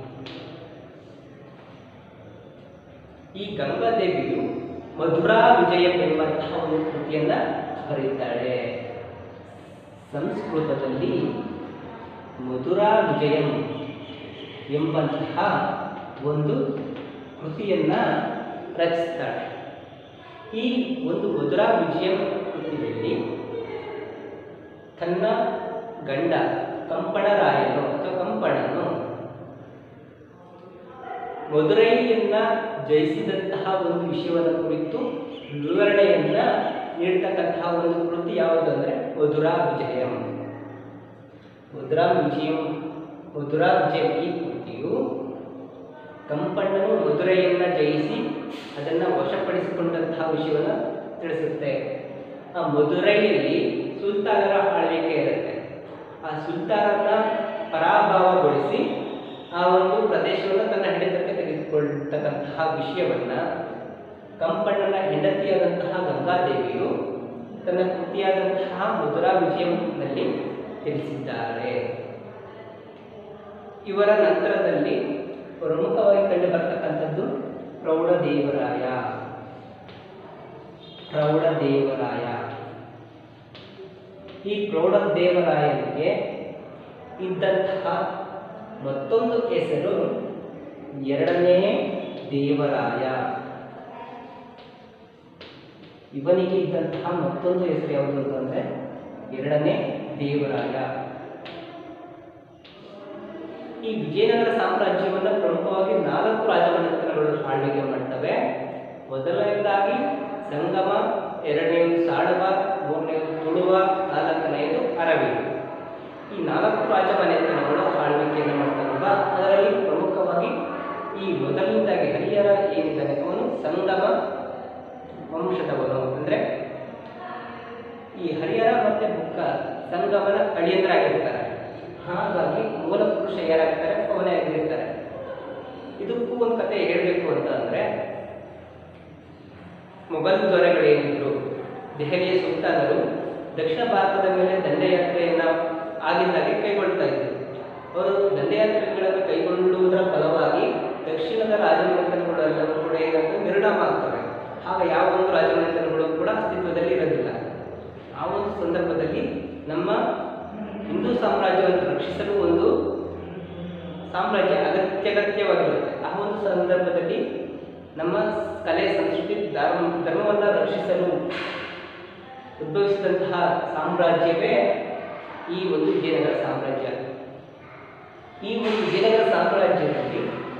ಈ ಗಂಗಾದೇವಿಯು ಮಧುರಾ ವಿಜಯಂ ಎಂಬಂತಹ ಒಂದು ಕೃತಿಯನ್ನ ಬರೀತಾಳೆ ಸಂಸ್ಕೃತದಲ್ಲಿ ಮಧುರಾ ವಿಜಯಂ ಎಂಬಂತಹ ಒಂದು ಕೃತಿಯನ್ನ ರಚಿಸ್ತಾಳೆ ಈ ಒಂದು ಮಧುರಾ ವಿಜಯಂ ಕೃತಿಯಲ್ಲಿ ತನ್ನ ಗಂಡ ಕಂಪಣರಾಯನು ಅಥವಾ ಕಂಪಣನು ಮಧುರೈಯನ್ನ ಜಯಿಸಿದಂತಹ ಒಂದು ವಿಷಯವನ್ನು ಕುರಿತು ವಿವರಣೆಯನ್ನ ನೀಡ್ತಕ್ಕಂತಹ ಒಂದು ಕೃತಿ ಯಾವುದು ಅಂದರೆ ಮಧುರಾ ವಿಜಯಂ ಮಧುರಾ ವಿಜಯಂ ಮಧುರಾ ವಿಜಯಂ ಈ ಕೃತಿಯು ಕಂಪಣ್ಣನು ಮಧುರೈಯನ್ನ ಜಯಿಸಿ ಅದನ್ನು ವಶಪಡಿಸಿಕೊಂಡಂತಹ ವಿಷಯವನ್ನು ತಿಳಿಸುತ್ತೆ ಆ ಮಧುರೈಯಲ್ಲಿ ಸುಲ್ತಾನರ ಆಳ್ವಿಕೆ ಇರುತ್ತೆ ಆ ಸುಲ್ತಾನನ ಪರಾಭವಗೊಳಿಸಿ ಆ ಒಂದು ಪ್ರದೇಶವನ್ನು ತನ್ನ ಹಿಡಿತಕ್ಕೆ ತೆಗೆದುಕೊಳ್ತಕ್ಕಂತಹ ವಿಷಯವನ್ನ ಕಂಪಣ್ಣನ ಹೆಂಡತಿಯಾದಂತಹ ಗಂಗಾದೇವಿಯು ತನ್ನ ಕೃತಿಯಾದಂತಹ ಮಧುರಾ ವಿಜಯಂನಲ್ಲಿ ತಿಳಿಸಿದ್ದಾರೆ ಇವರ ನಂತರದಲ್ಲಿ ಪ್ರಮುಖವಾಗಿ ಕಂಡು ಬರ್ತಕ್ಕಂಥದ್ದು ಪ್ರೌಢದೇವರಾಯ ಪ್ರೌಢದೇವರಾಯ ಈ ಪ್ರೌಢದೇವರಾಯನಿಗೆ ಇದ್ದಂತಹ ಮತ್ತೊಂದು ಹೆಸರು ಎರಡನೇ ದೇವರಾಯ ಇವನಿಗೆ ಇದ್ದಂತಹ ಮತ್ತೊಂದು ಹೆಸರು ಯಾವುದು ಅಂತಂದ್ರೆ ಎರಡನೇ ದೇವರಾಯ ಈ ವಿಜಯನಗರ ಸಾಮ್ರಾಜ್ಯವನ್ನು ಪ್ರಮುಖವಾಗಿ ನಾಲ್ಕು ರಾಜಮನೆತನಗಳು ಆಳ್ವಿಕೆ ಮಾಡ್ತವೆ ಮೊದಲನೇದಾಗಿ ಸಂಗಮ ಎರಡನೆಯದು ಸಾಡವ ಮೂರನೆಯದು ತುಳುವ ನಾಲ್ಕನೆಯದು ಅರವೀಡು ಈ ನಾಲ್ಕು ರಾಜಮನೆತನಗಳು ಆಳ್ವಿಕೆಯನ್ನು ಮಾಡ್ತಾರಲ್ವ ಅದರಲ್ಲಿ ಪ್ರಮುಖವಾಗಿ ಈ ಮೊದಲನೇದಾಗಿ ಹರಿಹರ ಏನಿದ್ದಾನೆ ಅವನು ಸಂಗಮ ವಂಶದವನು ಅಂದರೆ ಈ ಹರಿಹರ ಮತ್ತೆ ಬುಕ್ಕ ಸಂಗಮನ ಅಳಿಯಂದ್ರಾಗಿರ್ತಾರೆ ಹಾಗಾಗಿ ಮೂಲ ಪುರುಷ ಯಾರಾಗ್ತಾರೆ ಅವನೇ ಆಗಿರ್ತಾರೆ ಇದಕ್ಕೂ ಒಂದು ಕತೆ ಹೇಳಬೇಕು ಅಂತ ಅಂದ್ರೆ ಮೊಘಲ್ ದೊರೆಗಳೇನಿದ್ರು ದೆಹಲಿಯ ಸುಲ್ತಾನರು ದಕ್ಷಿಣ ಭಾರತದ ಮೇಲೆ ದಂಡಯಾತ್ರೆಯನ್ನ ಆಗಿಂದಾಗೆ ಕೈಗೊಳ್ತಾ ಇದ್ರು ಅವರು ದಂಡಯಾತ್ರೆಗಳನ್ನು ಕೈಗೊಳ್ಳುವುದರ ಫಲವಾಗಿ ದಕ್ಷಿಣದ ರಾಜಮನೆತನಗಳೆಲ್ಲವೂ ಕೂಡ ಏನಾಗ್ತವೆ ನಿರ್ಣಾಮ ಆಗ್ತವೆ ಆಗ ಯಾವ ಒಂದು ರಾಜಮನೆತನಗಳು ಕೂಡ ಅಸ್ತಿತ್ವದಲ್ಲಿ ಇರೋದಿಲ್ಲ ಆ ಒಂದು ಸಂದರ್ಭದಲ್ಲಿ ನಮ್ಮ ಹಿಂದೂ ಸಾಮ್ರಾಜ್ಯವನ್ನು ರಕ್ಷಿಸಲು ಒಂದು ಸಾಮ್ರಾಜ್ಯ ಅಗತ್ಯಗತ್ಯವಾಗಿರುತ್ತೆ ಆ ಒಂದು ಸಂದರ್ಭದಲ್ಲಿ ನಮ್ಮ ಕಲೆ ಸಂಸ್ಕೃತಿ ಧರ್ಮ ಧರ್ಮವನ್ನು ರಕ್ಷಿಸಲು ಉದ್ಭವಿಸಿದಂತಹ ಸಾಮ್ರಾಜ್ಯವೇ ಈ ಒಂದು ವಿಜಯನಗರ ಸಾಮ್ರಾಜ್ಯ ಈ ಒಂದು ವಿಜಯನಗರ ಸಾಮ್ರಾಜ್ಯದಲ್ಲಿ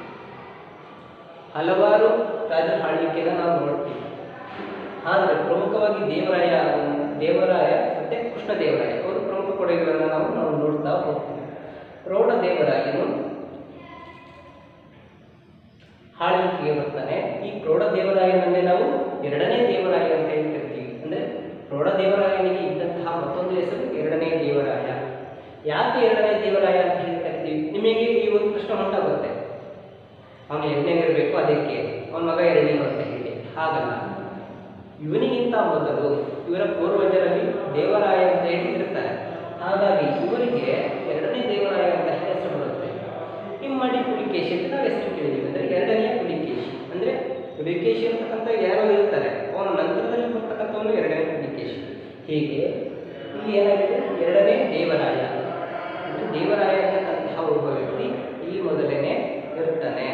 ಹಲವಾರು ರಾಜ ಆಳ್ವಿಕೆಯನ್ನು ನಾವು ನೋಡ್ತೀವಿ ಆದರೆ ಪ್ರಮುಖವಾಗಿ ದೇವರಾಯ ದೇವರಾಯ ಮತ್ತೆ ಕೃಷ್ಣದೇವರಾಯ ಅವರು ಪ್ರಮುಖ ಕೊಡುಗೆಗಳನ್ನು ನಾವು ನಾವು ನೋಡ್ತಾ ಹೋಗ್ತೀವಿ ಪ್ರೌಢ ದೇವರಾಯನು ಆಳ್ವಿಕೆಗೆ ಬರ್ತಾನೆ ಈ ಪ್ರೌಢ ದೇವರಾಯನನ್ನೇ ನಾವು ಎರಡನೇ ದೇವರಾಯ ಅಂತ ಹೇಳಿ ಕರಿತೀವಿ ಅಂದ್ರೆ ಪ್ರೌಢ ದೇವರಾಯನಿಗೆ ಇದ್ದಂತಹ ಮತ್ತೊಂದು ಹೆಸರು ಎರಡನೇ ದೇವರಾಯ ಯಾಕೆ ಎರಡನೇ ದೇವರಾಯ ಅಂತ ಹೇಳಿ ಕರಿತೀವಿ ನಿಮಗೆ ಈ ಒಂದು ಪ್ರಶ್ನೆ ಉಂಟಾಗುತ್ತೆ ಅವನು ಯಜ್ಞನಿರಬೇಕು ಅದಕ್ಕೆ ಅವನ ಮಗ ಎರಡನೇ ಅಂತ ಹೇಳಿ ಹಾಗಲ್ಲ ಇವನಿಗಿಂತ ಮೊದಲು ಇವರ ಪೂರ್ವಜರಲ್ಲಿ ದೇವರಾಯ ಅಂತ ಹೇಳಿ ಇರ್ತಾರೆ ಹಾಗಾಗಿ ಇವರಿಗೆ ಎರಡನೇ ದೇವರಾಯ ಅಂತ ಹೇಳಿ ಹೆಸರು ಬರುತ್ತೆ ಇಮ್ಮಡಿ ಪುಲಿಕೇಶಿ ಅಂತ ನಾವು ಹೆಸರು ಕೇಳಿದ್ದೀವಿ ಅಂದರೆ ಎರಡನೆಯ ಪುಲಿಕೇಶಿ ಅಂದರೆ ಪುಲಿಕೇಶಿ ಅಂತಕ್ಕಂಥ ಯಾರೋ ಇರ್ತಾರೆ ಅವನ ನಂತರದಲ್ಲಿ ಬರ್ತಕ್ಕಂಥವನು ಎರಡನೇ ಪುಲಿಕೇಶಿ ಹೀಗೆ ಇಲ್ಲಿ ಏನಾಗಿದೆ ಎರಡನೇ ದೇವರಾಯ ಅಂದರೆ ದೇವರಾಯ ಅಂತಕ್ಕಂತಹ ಒಬ್ಬ ವ್ಯಕ್ತಿ ಇಲ್ಲಿ ಮೊದಲನೇ ಇರ್ತಾನೆ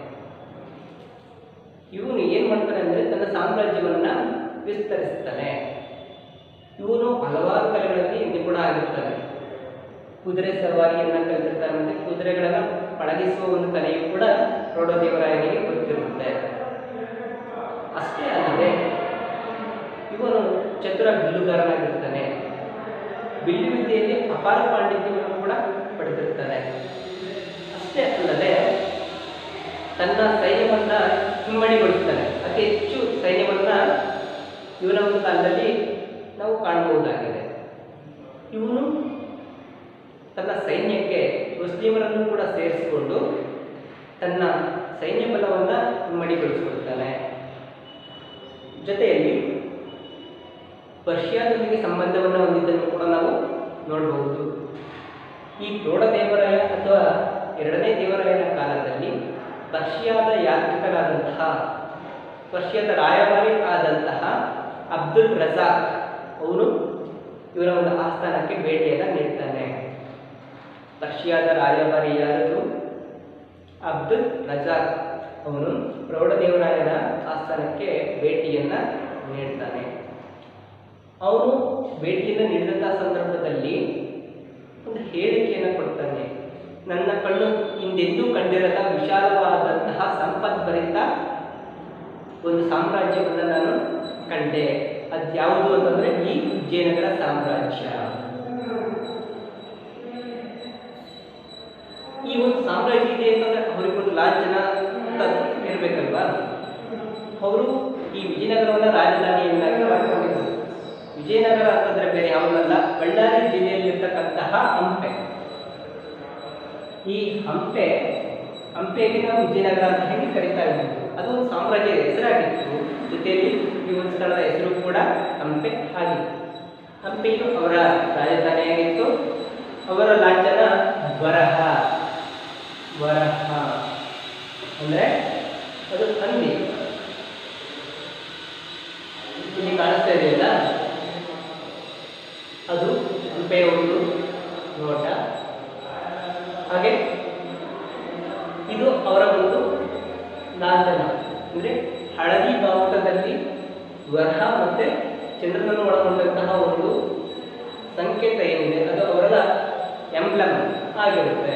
ಇವನು ಏನ್ ಮಾಡ್ತಾನೆ ಅಂದ್ರೆ ತನ್ನ ಸಾಮ್ರಾಜ್ಯವನ್ನ ವಿಸ್ತರಿಸ್ತಾನೆ ಇವನು ಹಲವಾರು ಕಲೆಗಳಲ್ಲಿ ನಿಪುಣ ಆಗಿರ್ತಾನೆ ಕುದುರೆ ಸವಾರಿಯನ್ನ ಕಲಿತಿರ್ತಾನೆ ಮತ್ತೆ ಕುದುರೆಗಳನ್ನ ಪಳಗಿಸುವ ಒಂದು ಕಲೆಯು ಕೂಡ ಪ್ರೌಢದೇವರಾಯನಿಗೆ ಗೊತ್ತಿರುತ್ತೆ ಅಷ್ಟೇ ಅಲ್ಲದೆ ಇವನು ಚತುರ ಬಿಲ್ಲುಗಾರನಾಗಿರ್ತಾನೆ ಬಿಲ್ಲು ವಿದ್ಯೆಯಲ್ಲಿ ಅಪಾರ ಪಾಂಡಿತ್ಯವನ್ನು ಕೂಡ ಪಡೆದಿರ್ತಾನೆ ಅಷ್ಟೇ ಅಲ್ಲದೆ ತನ್ನ ಸೈನ್ಯವನ್ನ ಹಿಮ್ಮಡಿಗೊಳಿಸ್ತಾನೆ ಅತಿ ಹೆಚ್ಚು ಸೈನ್ಯವನ್ನ ಇವನ ಒಂದು ಕಾಲದಲ್ಲಿ ನಾವು ಕಾಣಬಹುದಾಗಿದೆ ಇವನು ತನ್ನ ಸೈನ್ಯಕ್ಕೆ ಮುಸ್ಲಿಮರನ್ನು ಕೂಡ ಸೇರಿಸಿಕೊಂಡು ತನ್ನ ಸೈನ್ಯ ಬಲವನ್ನು ಹಿಮ್ಮಡಿಗೊಳಿಸಿಕೊಳ್ತಾನೆ ಜೊತೆಯಲ್ಲಿ ಪರ್ಷಿಯಾದೊಂದಿಗೆ ಸಂಬಂಧವನ್ನು ಹೊಂದಿದ್ದನ್ನು ಕೂಡ ನಾವು ನೋಡಬಹುದು ಈ ಪ್ರೌಢದೇವರಾಯ ಅಥವಾ ಎರಡನೇ ದೇವರಾಯನ ಕಾಲದಲ್ಲಿ ಪರ್ಷಿಯಾದ ಯಾತ್ರಿಕರಾದಂತಹ ಪರ್ಷಿಯಾದ ರಾಯಭಾರಿ ಆದಂತಹ ಅಬ್ದುಲ್ ರಜಾಕ್ ಅವನು ಇವರ ಒಂದು ಆಸ್ಥಾನಕ್ಕೆ ಭೇಟಿಯನ್ನು ನೀಡ್ತಾನೆ ಪರ್ಷಿಯಾದ ರಾಯಭಾರಿ ಯಾರದು ಅಬ್ದುಲ್ ರಜಾಕ್ ಅವನು ಪ್ರೌಢದೇವರಾಯನ ಆಸ್ಥಾನಕ್ಕೆ ಭೇಟಿಯನ್ನು ನೀಡ್ತಾನೆ ಅವನು ಭೇಟಿಯನ್ನು ನೀಡಿದಂತಹ ಸಂದರ್ಭದಲ್ಲಿ ಒಂದು ಹೇಳಿಕೆಯನ್ನು ಕೊಡ್ತಾನೆ ನನ್ನ ಕಣ್ಣು ಹಿಂದೆಂದೂ ಕಂಡಿರದ ವಿಶಾಲವಾದಂತಹ ಸಂಪದ್ಭರಿತ ಒಂದು ಸಾಮ್ರಾಜ್ಯವನ್ನು ನಾನು ಕಂಡೆ ಅದು ಯಾವುದು ಅಂತಂದ್ರೆ ಈ ವಿಜಯನಗರ ಸಾಮ್ರಾಜ್ಯ ಈ ಒಂದು ಸಾಮ್ರಾಜ್ಯ ಇದೆ ಅಂತಂದ್ರೆ ಅವರಿಗೊಂದು ಲಾಂಛನ ಅಂತ ಇರಬೇಕಲ್ವಾ ಅವರು ಈ ವಿಜಯನಗರವನ್ನ ರಾಜಧಾನಿಯನ್ನಾಗಿ ಮಾಡ್ಕೊಂಡಿದ್ದರು ವಿಜಯನಗರ ಅಂತಂದ್ರೆ ಬೇರೆ ಯಾವುದಲ್ಲ ಬಳ್ಳಾರಿ ಜಿಲ್ಲೆಯಲ್ಲಿರ್ತಕ್ಕಂತಹ ಹಂಪೆ ಈ ಹಂಪೆ ಹಂಪೆಗೆ ನಾವು ವಿಜಯನಗರ ಅಂತ ಹೇಳಿ ಕರಿತಾ ಇದ್ದೀವಿ ಅದು ಒಂದು ಸಾಮ್ರಾಜ್ಯದ ಹೆಸರಾಗಿತ್ತು ಜೊತೆಯಲ್ಲಿ ಈ ಒಂದು ಸ್ಥಳದ ಹೆಸರು ಕೂಡ ಹಂಪೆ ಆಗಿತ್ತು ಹಂಪೆಯು ಅವರ ರಾಜಧಾನಿಯಾಗಿತ್ತು ಅವರ ಲಾಂಛನ ವರಹ ವರಹ ಅಂದರೆ ಅದು ಹಂದಿ ಇಲ್ಲಿ ಕಾಣಿಸ್ತಾ ಇದೆಯಲ್ಲ ಅದು ಹಂಪೆಯ ಒಂದು ನೋಟ ಹಾಗೆ ಇದು ಅವರ ಒಂದು ಲಾಂಛನ ಅಂದರೆ ಹಳದಿ ಬಾವುಟದಲ್ಲಿ ವರಹ ಮತ್ತು ಚಂದ್ರನನ್ನು ಒಳಗೊಂಡಂತಹ ಒಂದು ಸಂಕೇತ ಏನಿದೆ ಅದು ಅವರ ಎಂಬ್ಲಮ್ ಆಗಿರುತ್ತೆ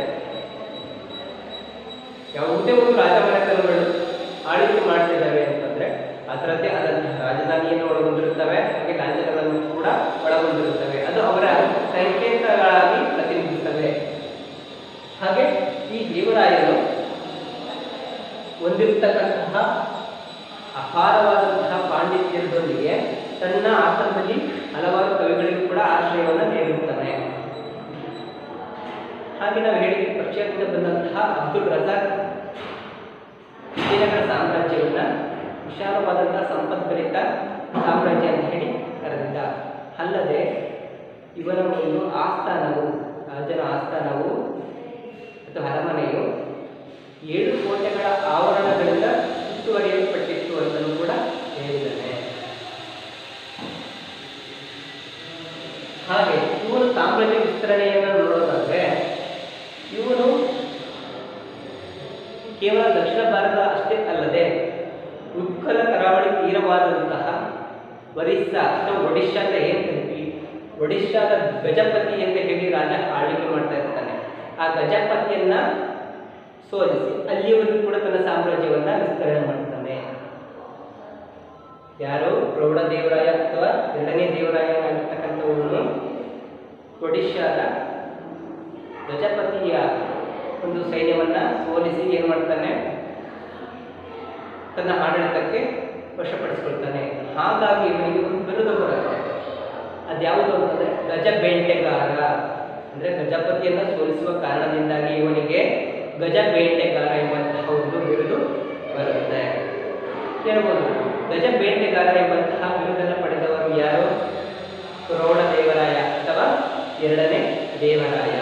ಯಾವುದೇ ಒಂದು ರಾಜಮನೆತನಗಳು ಆಳ್ವಿಕೆ ಮಾಡ್ತಿದ್ದಾವೆ ಅಂತಂದ್ರೆ ಅದರದ್ದೇ ಆದಂತಹ ರಾಜಧಾನಿಯನ್ನು ಒಳಗೊಂಡಿರುತ್ತವೆ ಹಾಗೆ ಲಾಂಛನಗಳನ್ನು ಕೂಡ ಒಳಗೊಂಡಿರುತ್ತವೆ ಅದು ಅವರ ಸಂಕೇತಗಳಾಗಿ ಪ್ರತಿನಿಧಿಸುತ್ತವೆ ಹಾಗೆ ಈ ದೇವರಾಯನು ಹೊಂದಿರತಕ್ಕಂತಹ ಅಪಾರವಾದಂತಹ ಪಾಂಡಿತ್ಯದೊಂದಿಗೆ ತನ್ನ ಆಶ್ರಮದಲ್ಲಿ ಹಲವಾರು ಕವಿಗಳಿಗೂ ಕೂಡ ಆಶ್ರಯವನ್ನು ನೀಡಿರುತ್ತಾನೆ ಹಾಗೆ ನಾವು ಹೇಳಿದ್ವಿ ಪಶ್ಚಿಮದಿಂದ ಬಂದಂತಹ ಅಬ್ದುಲ್ ರಜಾಕ್ ವಿಜಯನಗರ ಸಾಮ್ರಾಜ್ಯವನ್ನ ವಿಶಾಲವಾದಂತಹ ಸಂಪದ್ಭರಿತ ಸಾಮ್ರಾಜ್ಯ ಅಂತ ಹೇಳಿ ಕರೆದಿದ್ದ ಅಲ್ಲದೆ ಇವನ ಒಂದು ಆಸ್ಥಾನವು ರಾಜನ ಆಸ್ಥಾನವು ಅಥವಾ ಅರಮನೆಯು ಏಳು ಕೋಟೆಗಳ ಆವರಣಗಳಿಂದ ಸುತ್ತುವರಿಯಲ್ಪಟ್ಟಿತ್ತು ಅಂತಲೂ ಕೂಡ ಹೇಳಿದ್ದಾನೆ ಹಾಗೆ ಇವನು ಸಾಮ್ರಾಜ್ಯ ವಿಸ್ತರಣೆಯನ್ನು ನೋಡೋದಾದ್ರೆ ಇವನು ಕೇವಲ ದಕ್ಷಿಣ ಭಾರತ ಅಷ್ಟೇ ಅಲ್ಲದೆ ಉತ್ಕಲ ಕರಾವಳಿ ತೀರವಾದಂತಹ ಒರಿಸ್ಸಾ ಅಥವಾ ಒಡಿಶಾ ಅಂತ ಏನು ಕರಿತೀವಿ ಒಡಿಶಾದ ಗಜಪತಿ ಅಂತ ಹೇಳಿ ರಾಜ ಆಳ್ವಿಕೆ ಮಾಡ್ತಾ ಇರ್ತಾನೆ ಆ ಗಜಪತಿಯನ್ನ ಸೋಲಿಸಿ ಅಲ್ಲಿವರೆಗೂ ಕೂಡ ತನ್ನ ಸಾಮ್ರಾಜ್ಯವನ್ನ ವಿಸ್ತರಣೆ ಮಾಡ್ತಾನೆ ಯಾರು ಪ್ರೌಢ ದೇವರಾಯ ಅಥವಾ ಎರಡನೇ ದೇವರಾಯ ಆಗಿರ್ತಕ್ಕಂಥವನು ಒಡಿಶಾದ ಗಜಪತಿಯ ಒಂದು ಸೈನ್ಯವನ್ನ ಸೋಲಿಸಿ ಏನು ಮಾಡ್ತಾನೆ ತನ್ನ ಆಡಳಿತಕ್ಕೆ ವಶಪಡಿಸ್ಕೊಳ್ತಾನೆ ಹಾಗಾಗಿ ಇವನಿಗೆ ಒಂದು ಬಿರುದು ಬರುತ್ತೆ ಅದ್ಯಾವುದು ಅಂತಂದ್ರೆ ಗಜ ಬೇಟೆಗಾರ ಅಂದ್ರೆ ಗಜಪತಿಯನ್ನ ಸೋಲಿಸುವ ಕಾರಣದಿಂದಾಗಿ ಇವನಿಗೆ ಗಜ ಬೇಟೆಗಾರ ಎಂಬಂತಹ ಒಂದು ಬಿರುದು ಬರುತ್ತೆ ಹೇಳ್ಬೋದು ಗಜ ಬೇಟೆಗಾರ ಎಂಬಂತಹ ಬಿರುದನ್ನು ಪಡೆದವರು ಯಾರು ಪ್ರೌಢ ದೇವರಾಯ ಅಥವಾ ಎರಡನೇ ದೇವರಾಯ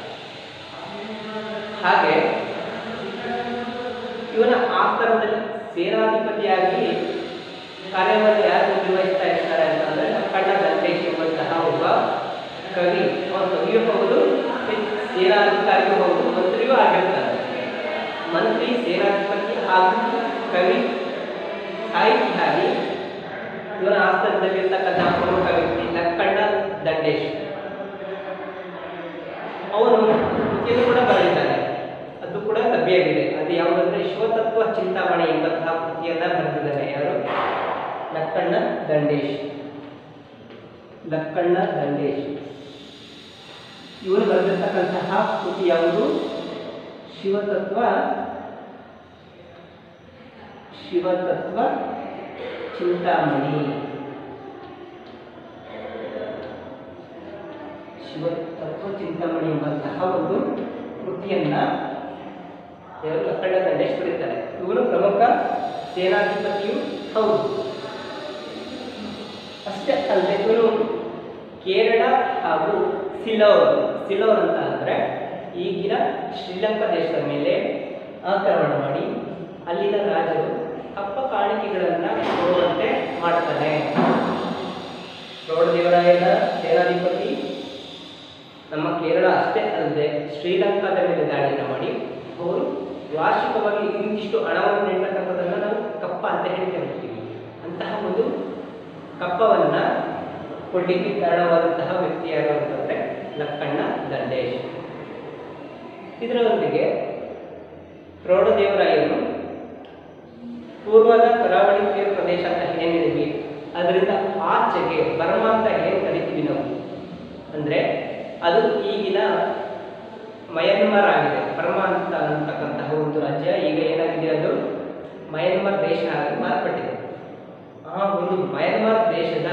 ಹಾಗೆ ಇವನ ಆಸ್ಥಾನದಲ್ಲಿ ಸೇನಾಧಿಪತಿಯಾಗಿ ಕಾರ್ಯವನ್ನು ಯಾರು ನಿರ್ವಹಿಸ್ತಾ ಇರ್ತಾರೆ ಅಂತಂದ್ರೆ ಕಣ್ಣ ದಂಡೇಶ್ ಎಂಬಂತಹ ಒಬ್ಬ ಕವಿ ಅವನ ಕವಿಯೂ ಹೌದು ಸೇನಾಧಿಕಾರಿಯೂ ಹೌದು ಮಂತ್ರಿಯೂ ಆಗಿರ್ತಾರೆ ಮಂತ್ರಿ ಸೇನಾಧಿಪತಿ ಹಾಗೂ ಕವಿ ಸಾಹಿತಿಯಾಗಿ ಇವನ ಆಸ್ಥಾನದಲ್ಲಿರ್ತಕ್ಕಂತಹ ಪ್ರಮುಖ ವ್ಯಕ್ತಿ ಲಕ್ಕಣ್ಣ ದಂಡೇಶ್ ಅವನು ಕೃತಿಯನ್ನು ಕೂಡ ಬರೆದಿದ್ದಾನೆ ಅದು ಕೂಡ ಲಭ್ಯವಿದೆ ಅದು ಯಾವುದಂದ್ರೆ ಶಿವತತ್ವ ಚಿಂತಾಮಣಿ ಎಂಬಂತಹ ಕೃತಿಯನ್ನ ಬರೆದಿದ್ದಾನೆ ಯಾರು ಲಕ್ಕಣ್ಣ ದಂಡೇಶ್ ಲಕ್ಕಣ್ಣ ದಂಡೇಶ್ ಇವನು ಬರೆದಿರ್ತಕ್ಕಂತಹ ಕೃತಿ ಯಾವುದು ಶಿವತತ್ವ ಶಿವತತ್ವ ಚಿಂತಾಮಣಿ ಶಿವತತ್ವ ಚಿಂತಾಮಣಿ ಎಂಬಂತಹ ಒಂದು ಕೃತಿಯನ್ನ ಯಾರು ಲಕ್ಕಣ್ಣ ದಂಡೇಶ್ ಬರೀತಾರೆ ಇವನು ಪ್ರಮುಖ ಸೇನಾಧಿಪತಿಯು ಹೌದು ಅಷ್ಟೇ ಅಲ್ಲದೆ ಇವನು ಕೇರಳ ಹಾಗೂ ಸಿಲೋರ್ ಸಿಲೋರ್ ಅಂತ ಅಂದರೆ ಈಗಿನ ಶ್ರೀಲಂಕಾ ದೇಶದ ಮೇಲೆ ಆಕ್ರಮಣ ಮಾಡಿ ಅಲ್ಲಿನ ರಾಜರು ಕಪ್ಪ ಕಾಣಿಕೆಗಳನ್ನು ಕೊಡುವಂತೆ ಮಾಡ್ತಾನೆ ಪ್ರೌಢದೇವರಾಯನ ಸೇನಾಧಿಪತಿ ನಮ್ಮ ಕೇರಳ ಅಷ್ಟೇ ಅಲ್ಲದೆ ಶ್ರೀಲಂಕಾದ ಮೇಲೆ ದಾಳಿಯನ್ನು ಮಾಡಿ ಅವರು ವಾರ್ಷಿಕವಾಗಿ ಇಂತಿಷ್ಟು ಹಣವನ್ನು ನೀಡ್ತಕ್ಕಂಥದ್ದನ್ನು ನಾವು ಕಪ್ಪ ಅಂತ ಹೇಳಿ ಕರಿತೀವಿ ಅಂತಹ ಒಂದು ಕಪ್ಪವನ್ನ ಕೊಡ್ಲಿಕ್ಕೆ ಕಾರಣವಾದಂತಹ ವ್ಯಕ್ತಿ ಯಾರು ಅಂತಂದ್ರೆ ಲಕ್ಕಣ್ಣ ದಂಡೇಶ್ ಇದರೊಂದಿಗೆ ಪ್ರೌಢದೇವರಾಯನು ಪೂರ್ವದ ಕರಾವಳಿ ತೀರ ಪ್ರದೇಶ ಅಂತ ಏನು ಹೇಳಿದ್ವಿ ಅದರಿಂದ ಆಚೆಗೆ ಬರ್ಮ ಅಂತ ಏನು ಕರಿತೀವಿ ನಾವು ಅಂದರೆ ಅದು ಈಗಿನ ಮಯನ್ಮಾರ್ ಆಗಿದೆ ಬರ್ಮ ಅಂತ ಅಂತಕ್ಕಂತಹ ಒಂದು ರಾಜ್ಯ ಈಗ ಏನಾಗಿದೆ ಅದು ಮಯನ್ಮಾರ್ ದೇಶ ಆಗಿ ಮಾರ್ಪಟ್ಟಿದೆ ಆ ಒಂದು ಮಯನ್ಮಾರ್ ದೇಶದ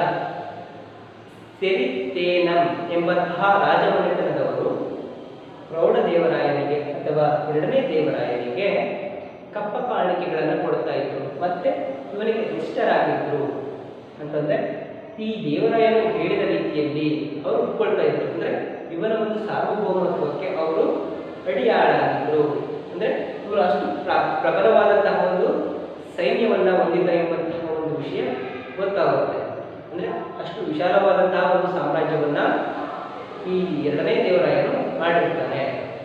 ಸೆರಿತೇನಂ ಎಂಬಂತಹ ರಾಜಮನೆತನದವರು ಪ್ರೌಢ ದೇವರಾಯನಿಗೆ ಅಥವಾ ಎರಡನೇ ದೇವರಾಯನಿಗೆ ಕಪ್ಪ ಕಾಣಿಕೆಗಳನ್ನು ಕೊಡ್ತಾ ಇದ್ರು ಮತ್ತೆ ಇವನಿಗೆ ನಿಷ್ಠರಾಗಿದ್ರು ಅಂತಂದ್ರೆ ಈ ದೇವರಾಯನು ಹೇಳಿದ ರೀತಿಯಲ್ಲಿ ಅವರು ಒಪ್ಕೊಳ್ತಾ ಇದ್ರು ಅಂದ್ರೆ ಇವನ ಒಂದು ಸಾರ್ವಭೌಮತ್ವಕ್ಕೆ ಅವರು ಅಡಿಯಾಳಾಗಿದ್ರು ಅಂದ್ರೆ ಇವರು ಅಷ್ಟು ಪ್ರ- ಪ್ರಬಲವಾದಂತಹ ಒಂದು ಸೈನ್ಯವನ್ನ ಹೊಂದಿದ್ದ ಎಂಬಂತಹ ಒಂದು ವಿಷಯ ಗೊತ್ತಾಗುತ್ತೆ ಅಂದ್ರೆ ಅಷ್ಟು ವಿಶಾಲವಾದಂತಹ ಒಂದು ಸಾಮ್ರಾಜ್ಯವನ್ನ ಈ ಎರಡನೇ ದೇವರಾಯನು ಮಾಡಿರ್ತಾನೆ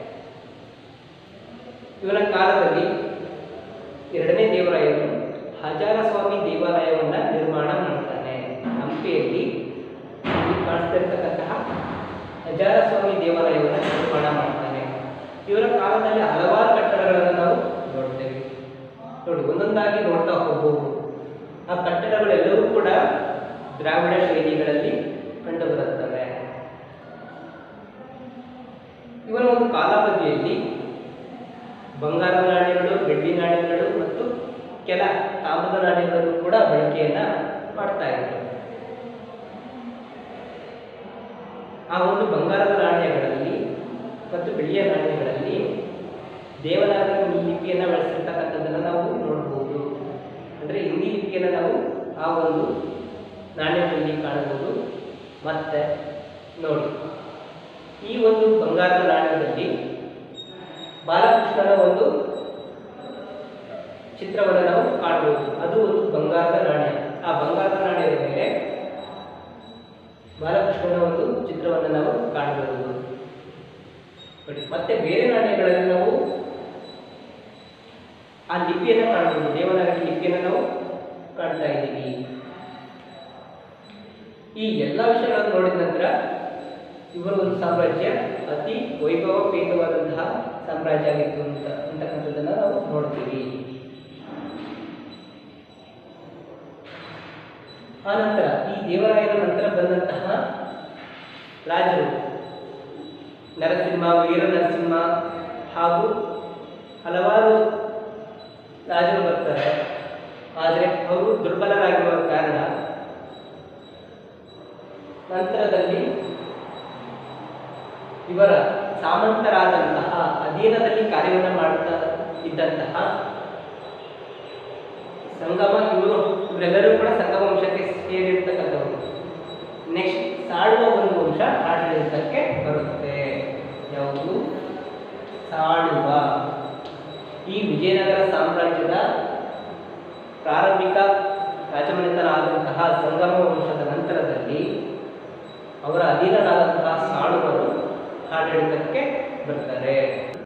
ಇವನ ಕಾಲದಲ್ಲಿ ಎರಡನೇ ದೇವರಾಯನು ಹಜಾರ ಸ್ವಾಮಿ ದೇವಾಲಯವನ್ನ ನಿರ್ಮಾಣ ಮಾಡ್ತಾನೆ ಹಂಪಿಯಲ್ಲಿ ಇಲ್ಲಿ ಕಾಣಿಸ್ತಾ ಇರ್ತಕ್ಕಂತಹ ಹಜಾರ ಸ್ವಾಮಿ ದೇವಾಲಯವನ್ನ ನಿರ್ಮಾಣ ಮಾಡ್ತಾನೆ ಇವರ ಕಾಲದಲ್ಲಿ ಹಲವಾರು ಕಟ್ಟಡಗಳನ್ನು ನಾವು ನೋಡ್ತೇವೆ ನೋಡಿ ಒಂದೊಂದಾಗಿ ನೋಡ್ತಾ ಹೋಗಬಹುದು ಆ ಕಟ್ಟಡಗಳೆಲ್ಲವೂ ಕೂಡ ದ್ರಾವಿಡ ಶೈಲಿಗಳಲ್ಲಿ ಕಂಡುಬರುತ್ತವೆ ಇವನ ಒಂದು ಕಾಲಾವಧಿಯಲ್ಲಿ ಬಂಗಾರದ ನಾಣ್ಯಗಳು ಬೆಳ್ಳಿ ನಾಣ್ಯಗಳು ಮತ್ತು ಕೆಲ ತಾಮ್ರದ ನಾಣ್ಯಗಳನ್ನು ಕೂಡ ಬಳಕೆಯನ್ನ ಮಾಡ್ತಾ ಇದ್ರು ಆ ಒಂದು ಬಂಗಾರದ ನಾಣ್ಯಗಳಲ್ಲಿ ಮತ್ತು ಬೆಳ್ಳಿಯ ನಾಣ್ಯಗಳಲ್ಲಿ ದೇವನಾಗರಿ ಲಿಪಿಯನ್ನು ಬಳಸಿರ್ತಕ್ಕಂಥದ್ದನ್ನು ನಾವು ನೋಡ್ಬೋದು ಅಂದರೆ ಹಿಂದಿ ಲಿಪಿಯನ್ನು ನಾವು ಆ ಒಂದು ನಾಣ್ಯಗಳಲ್ಲಿ ಕಾಣಬಹುದು ಮತ್ತೆ ನೋಡಿ ಈ ಒಂದು ಬಂಗಾರದ ನಾಣ್ಯದಲ್ಲಿ ಬಾಲಕೃಷ್ಣನ ಒಂದು ಚಿತ್ರವನ್ನು ನಾವು ಕಾಣಬಹುದು ಅದು ಒಂದು ಬಂಗಾರದ ನಾಣ್ಯ ಆ ಬಂಗಾರದ ನಾಣ್ಯದ ಮೇಲೆ ಬಾಲಕೃಷ್ಣನ ಒಂದು ಚಿತ್ರವನ್ನು ನಾವು ಕಾಣಬಹುದು ನೋಡಿ, ಮತ್ತೆ ಬೇರೆ ನಾಣ್ಯಗಳಲ್ಲಿ ನಾವು ಆ ಲಿಪಿಯನ್ನು ಕಾಣಬಹುದು ದೇವನಾಗರಿ ಲಿಪಿಯನ್ನು ನಾವು ಕಾಣ್ತಾ ಇದ್ದೀವಿ ಈ ಎಲ್ಲ ವಿಷಯಗಳನ್ನು ನೋಡಿದ ನಂತರ ಇವರ ಒಂದು ಸಾಮ್ರಾಜ್ಯ ಅತಿ ವೈಭವಪೇತವಾದಂತಹ ಸಾಮ್ರಾಜ್ಯ ಆಗಿತ್ತು ಅಂತ ಅಂತಕ್ಕಂಥದ್ದನ್ನು ನಾವು ನೋಡ್ತೀವಿ ಆನಂತರ ಈ ದೇವರಾಯನ ನಂತರ ಬಂದಂತಹ ರಾಜರು ನರಸಿಂಹ ವೀರ ನರಸಿಂಹ ಹಾಗೂ ಹಲವಾರು ರಾಜರು ಬರ್ತಾರೆ ಆದರೆ ಅವರು ದುರ್ಬಲರಾಗಿರುವ ಕಾರಣ ನಂತರದಲ್ಲಿ ಇವರ ಸಾಮಂತರಾದಂತಹ ಅಧೀನದಲ್ಲಿ ಕಾರ್ಯವನ್ನು ಮಾಡುತ್ತಾ ಇದ್ದಂತಹ ಸಂಗಮ ಇವರು ಇವರೆಲ್ಲರೂ ಕೂಡ ಸಂಗಮ ವಂಶಕ್ಕೆ ಸೇರಿರ್ತಕ್ಕಂಥವರು ನೆಕ್ಸ್ಟ್ ಸಾಳುವ ಒಂದು ವಂಶ ಆಡಳಿತಕ್ಕೆ ಬರುತ್ತೆ ಯಾವುದು ಸಾಳುವ ಈ ವಿಜಯನಗರ ಸಾಮ್ರಾಜ್ಯದ ಪ್ರಾರಂಭಿಕ ರಾಜಮನೆತನಾದಂತಹ ಸಂಗಮ ವಂಶದ ನಂತರದಲ್ಲಿ ಅವರ ಅಧೀನರಾದಂತಹ ಸಾಳುವರು ಆಡಳಿತಕ್ಕೆ ಬರ್ತಾರೆ